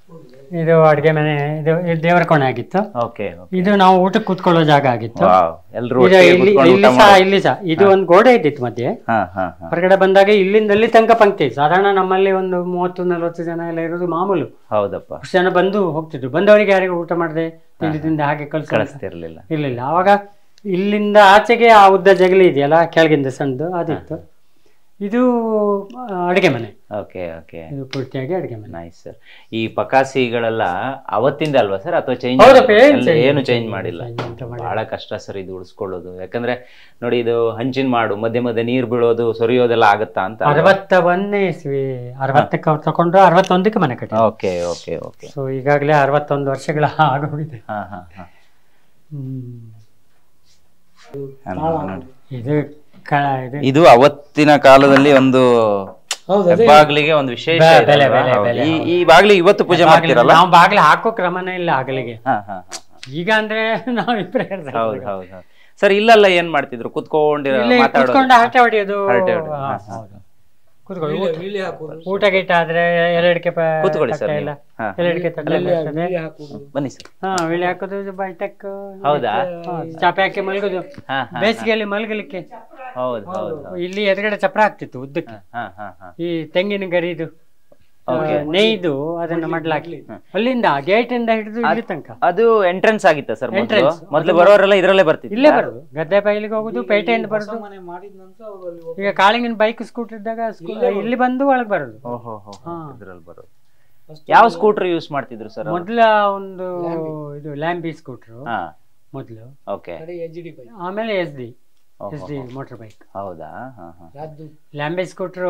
ಇದು ಅಡುಗೆ ಮನೆ ಇದು ಇದು ದೇವರ ಕೋಣೆ ಆಗಿತ್ತು ಓಕೆ ಇದು ನಾವು ಊಟಕ್ಕೆ ಕೂತ್ಕೊಳ್ಳೋ ಜಾಗ ಆಗಿತ್ತು ವಾವ್ ಎಲ್ರು ಇದು ಒಟ್ಟಿಗೆ ಇಲ್ಲಿ ಕೂತ್ಕೊಂಡು ಇಲ್ಲಿ ಊಟ ಸಹ ಮಾಡೋದು. ಇಲ್ಲಿ ಸಹ ಇದು ಒಂದು ಗೋಡೆ ಇದ್ದಿತ್ತು ಮಧ್ಯೆ ಹಾ ಹಾ ಹಾ ಹೊರಗಡೆ ಬಂದಾಗ ಇಲ್ಲಿಂದ ಅಲ್ಲಿ ತನಕ ಪಂಕ್ತಿ ಸಾಧಾರಣ ನಮ್ಮಲ್ಲಿ ಒಂದು ಮೂವತ್ತು ನಲವತ್ತು ಜನ ಎಲ್ಲ ಇರೋದು ಮಾಮೂಲು ಹೌದಪ್ಪ ಅಷ್ಟು ಜನ ಬಂದು ಹೋಗ್ತಿದ್ರು ಬಂದವರಿಗೆ ಯಾರಿಗೂ ಊಟ ಮಾಡದೆ ತಿಂಡಿ ತಿಂದ ಹಾಗೆ ಕಳ್ಸ ಕಳಿಸ್ತಿರ್ಲಿಲ್ಲ ಇಲ್ಲ ಇಲ್ಲ ಆವಾಗ ಇಲ್ಲಿಂದ ಆಚೆಗೆ ಆ ಉದ್ದ ಜಗಲಿ ಇದೆಯಲ್ಲ ಕೆಳಗಿಂದ ಸಣ್ಣದು ಅದಿತ್ತು ಇದು ಅಡುಗೆ ಮನೆ ಓಕೆ ಓಕೆ ಇದು ಪೂರ್ತಿಯಾಗಿ ಅಡುಗೆ ಮನೆ ನೈಸ್ ಸರ್ ಈ ಪಕಾಸಿಗಳೆಲ್ಲ ಅವತ್ತಿಂದ ಅಲ್ವಾ ಸರ್ ಅಥವಾ ಚೇಂಜ್ ಹೌದಪ್ಪ, ಏನ್ change ಏನು ಚೇಂಜ್ ಮಾಡಿಲ್ಲ change ಎಂತ ಮಾಡಿಲ್ಲ. ಬಹಳ ಕಷ್ಟ ಸರ್ ಇದು ಉಳಿಸ್ಕೊಳ್ಳೋದು ಯಾಕಂದ್ರೆ ನೋಡಿ ಇದು ಹಂಚಿನ ಮಾಡು ಮಧ್ಯೆ ಮಧ್ಯೆ ನೀರ್ ಬೀಳೋದು ಸೊರಿಯೋದೆಲ್ಲ ಆಗತ್ತಾ ಅಂತ ಅರವತ್ತ ಒಂದನೇ ಇಸ್ವಿ ಅರವತ್ತಕ್ಕೆ ಅವ್ರು ತಗೊಂಡ್ರು ಅರವತ್ತೊಂದಕ್ಕೆ ಮನೆ ಕಟ್ಟಿ ಓಕೆ ಓಕೆ ಓಕೆ ಸೊ ಈಗಾಗಲೇ ಅರವತ್ತೊಂದು ವರ್ಷಗಳ ಆಗೋಗಿದೆ ಹಾ ಹಾ ಹಾ ಹ್ಮ್. ಹಾ, ನೋಡಿ. ಇದು ಕ ಇದು ಇದು ಅವತ್ತಿನ ಕಾಲದಲ್ಲಿ ಒಂದು ಹೌದು ಅದೇ ಹೆಬ್ಬಾಗ್ಲಿಗೆ ಒಂದು ವಿಶೇಷ ಬೆ- ಇದೆ ಬೆಲೆ, ಅಲ್ವಾ? ಬೆಲೆ, ಹೌದು. ಬೆಲೆ, ಈ ಈ ಬಾಗ್ಲಿಗೆ ಇವತ್ತು ಪೂಜೆ ಮಾಡ್ತೀರಲ್ಲ ನಾವು ಬಾಗಿಲು ಹಾಕೋ ಕ್ರಮನೇ ಇಲ್ಲ ಆಗಲಿಗೆ ಹಾ ಹಾ ಹಾ ಈಗ ಅಂದ್ರೆ ನಾವು ಇಬ್ಬರೇ ಹೌದು ಹೌದು ಹೌದು ಸರ್ ಇಲ್ಲೆಲ್ಲ ಏನ್ ಮಾಡ್ತಿದ್ರು ಕುತ್ಕೊಂಡಿರೋ ಇಲ್ಲಿ ಮಾತಾಡೋದು ಕುತ್ಕೊಂಡು ಹರಟೆ ಹೊಡೆಯೋದು ಹರಟೆ ಹೊಡೆಯೋದು, ಹಾ, ಹಾ, ಹಾ. ಹೌದು. ಕೂತ್ಕೊಳ್ಳಿ ವೀಳ್ಯ- ಊಟ- ವೀಳ್ಯ ಹಾಕುದು ಊಟ ಗೀಟ ಆದ್ರೆ ಎರಡಿಕೆ ಕೂತ್ಕೊಳ್ಳಿ ಸರ್ ಇಲ್ಲ ನೀವು. ಹಾ. ಎರಡಿಕೆ ತಟ್ಟೆ ವೀಳ್ಯ- ಬರ್ತದೆ. ವೀಳ್ಯ ಹಾಕುದು ಬನ್ನಿ ಸರ್ ಹಾ ವಿಳಿ ಹಾಕೋದು ಬೈಟಕ್ ಹೌದಾ? ಚಾಪೆ ಹಾಕಿ ಮಲಗೋದು ಹಾ ಹಾ ಬೇಸಿಗೆಯಲ್ಲಿ ಮಲಗಲಿಕ್ಕೆ ಹೌದು ಹೌದು ಹೌದು ಇಲ್ಲಿ ಎದುರುಗಡೆ ಚಪ್ರ ಆಗ್ತಿತ್ತು ಉದ್ದಕ್ಕೆ ಹಾ ಹಾ ಹಾ ಈ ತೆಂಗಿನ ಗರಿದು ಆ, ನೇಯ್ದು ಅದನ್ನ ಮಡ್ಲಾಕಿ ಹ್ಮ್. ಅಲ್ಲಿಂದ ಗೇಟ್ ಇಂದ ಹಿಡಿದು ಇಲ್ಲಿ ತನಕ ಅದು ಎಂಟ್ರೆನ್ಸ್ ಆಗಿತ್ತ ಸರ್ ಮೊದಲು Entrance. ಮೊದಲು ಬರೋರೆಲ್ಲ ಇದ್ರಲ್ಲೇ ಬರ್ತಿದ್ರು ಇಲ್ಲೇ ಬರುದು ಗದ್ದೆ ಬೈಲಿಗೆ ಹೋಗುದು ಪೇಟೆಯಿಂದ ಹೊಸ ಬರುದು ಮನೆ ಮಾಡಿದ ನಂತರ ಅವರು ಅಲ್ಲಿ ಹೋಗಿ ಈಗ ಕಾಳಿಂಗಿನ ಬೈಕ್ ಸ್ಕೂಟರ್ ಇದ್ದಾಗ ಸ್ಕೂ- ಇಲ್ಲಿ ಬಂದು ಒಳಗೆ ಬರುದು ಓಹೋ ಹಾ. ಇದ್ರಲ್ಲಿ ಬರೋದು first ಯಾವ ಸ್ಕೂಟರ್ ಯೂಸ್ ಮಾಡ್ತಿದ್ರು ಸರ್ ಮೊದ್ಲ ಒಂದು ಇದು ಲ್ಯಾಂಬಿ ಸ್ಕೂಟರ್ ಹಾ ಮೊದ್ಲು ಓಕೆ ಕಡೆ ಎಚ್ ಡಿ ಬೈಕ್ ಆಮೇಲೆ S D S D motor bike ಹೌದಾ ಹಾ ಹಾ ರಾಜ್ದು ಲ್ಯಾಂಬೆ ಸ್ಕೂಟ್ರು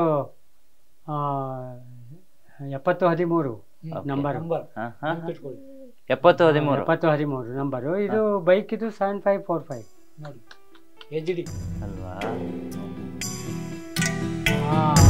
ಎಪ್ಪತ್ತು ಹದಿಮೂರು ನಂಬರ್ ನಂಬರ್ ಹಾ ಹಾ ನೆನ್ಪಿಟ್ಕೊಳ್ಳಿ ಎಪ್ಪತ್ತು ಹದಿಮೂರು ಎಪ್ಪತ್ತು ಹದಿಮೂರು ನಂಬರು ಇದು ಬೈಕ್ ಇದು ಸೆವೆನ್ ಫೈವ್ ಫೋರ್ ಫೈವ್ ನೋಡಿ ಎಚ್ ಡಿ ಅಲ್ವಾ ಆ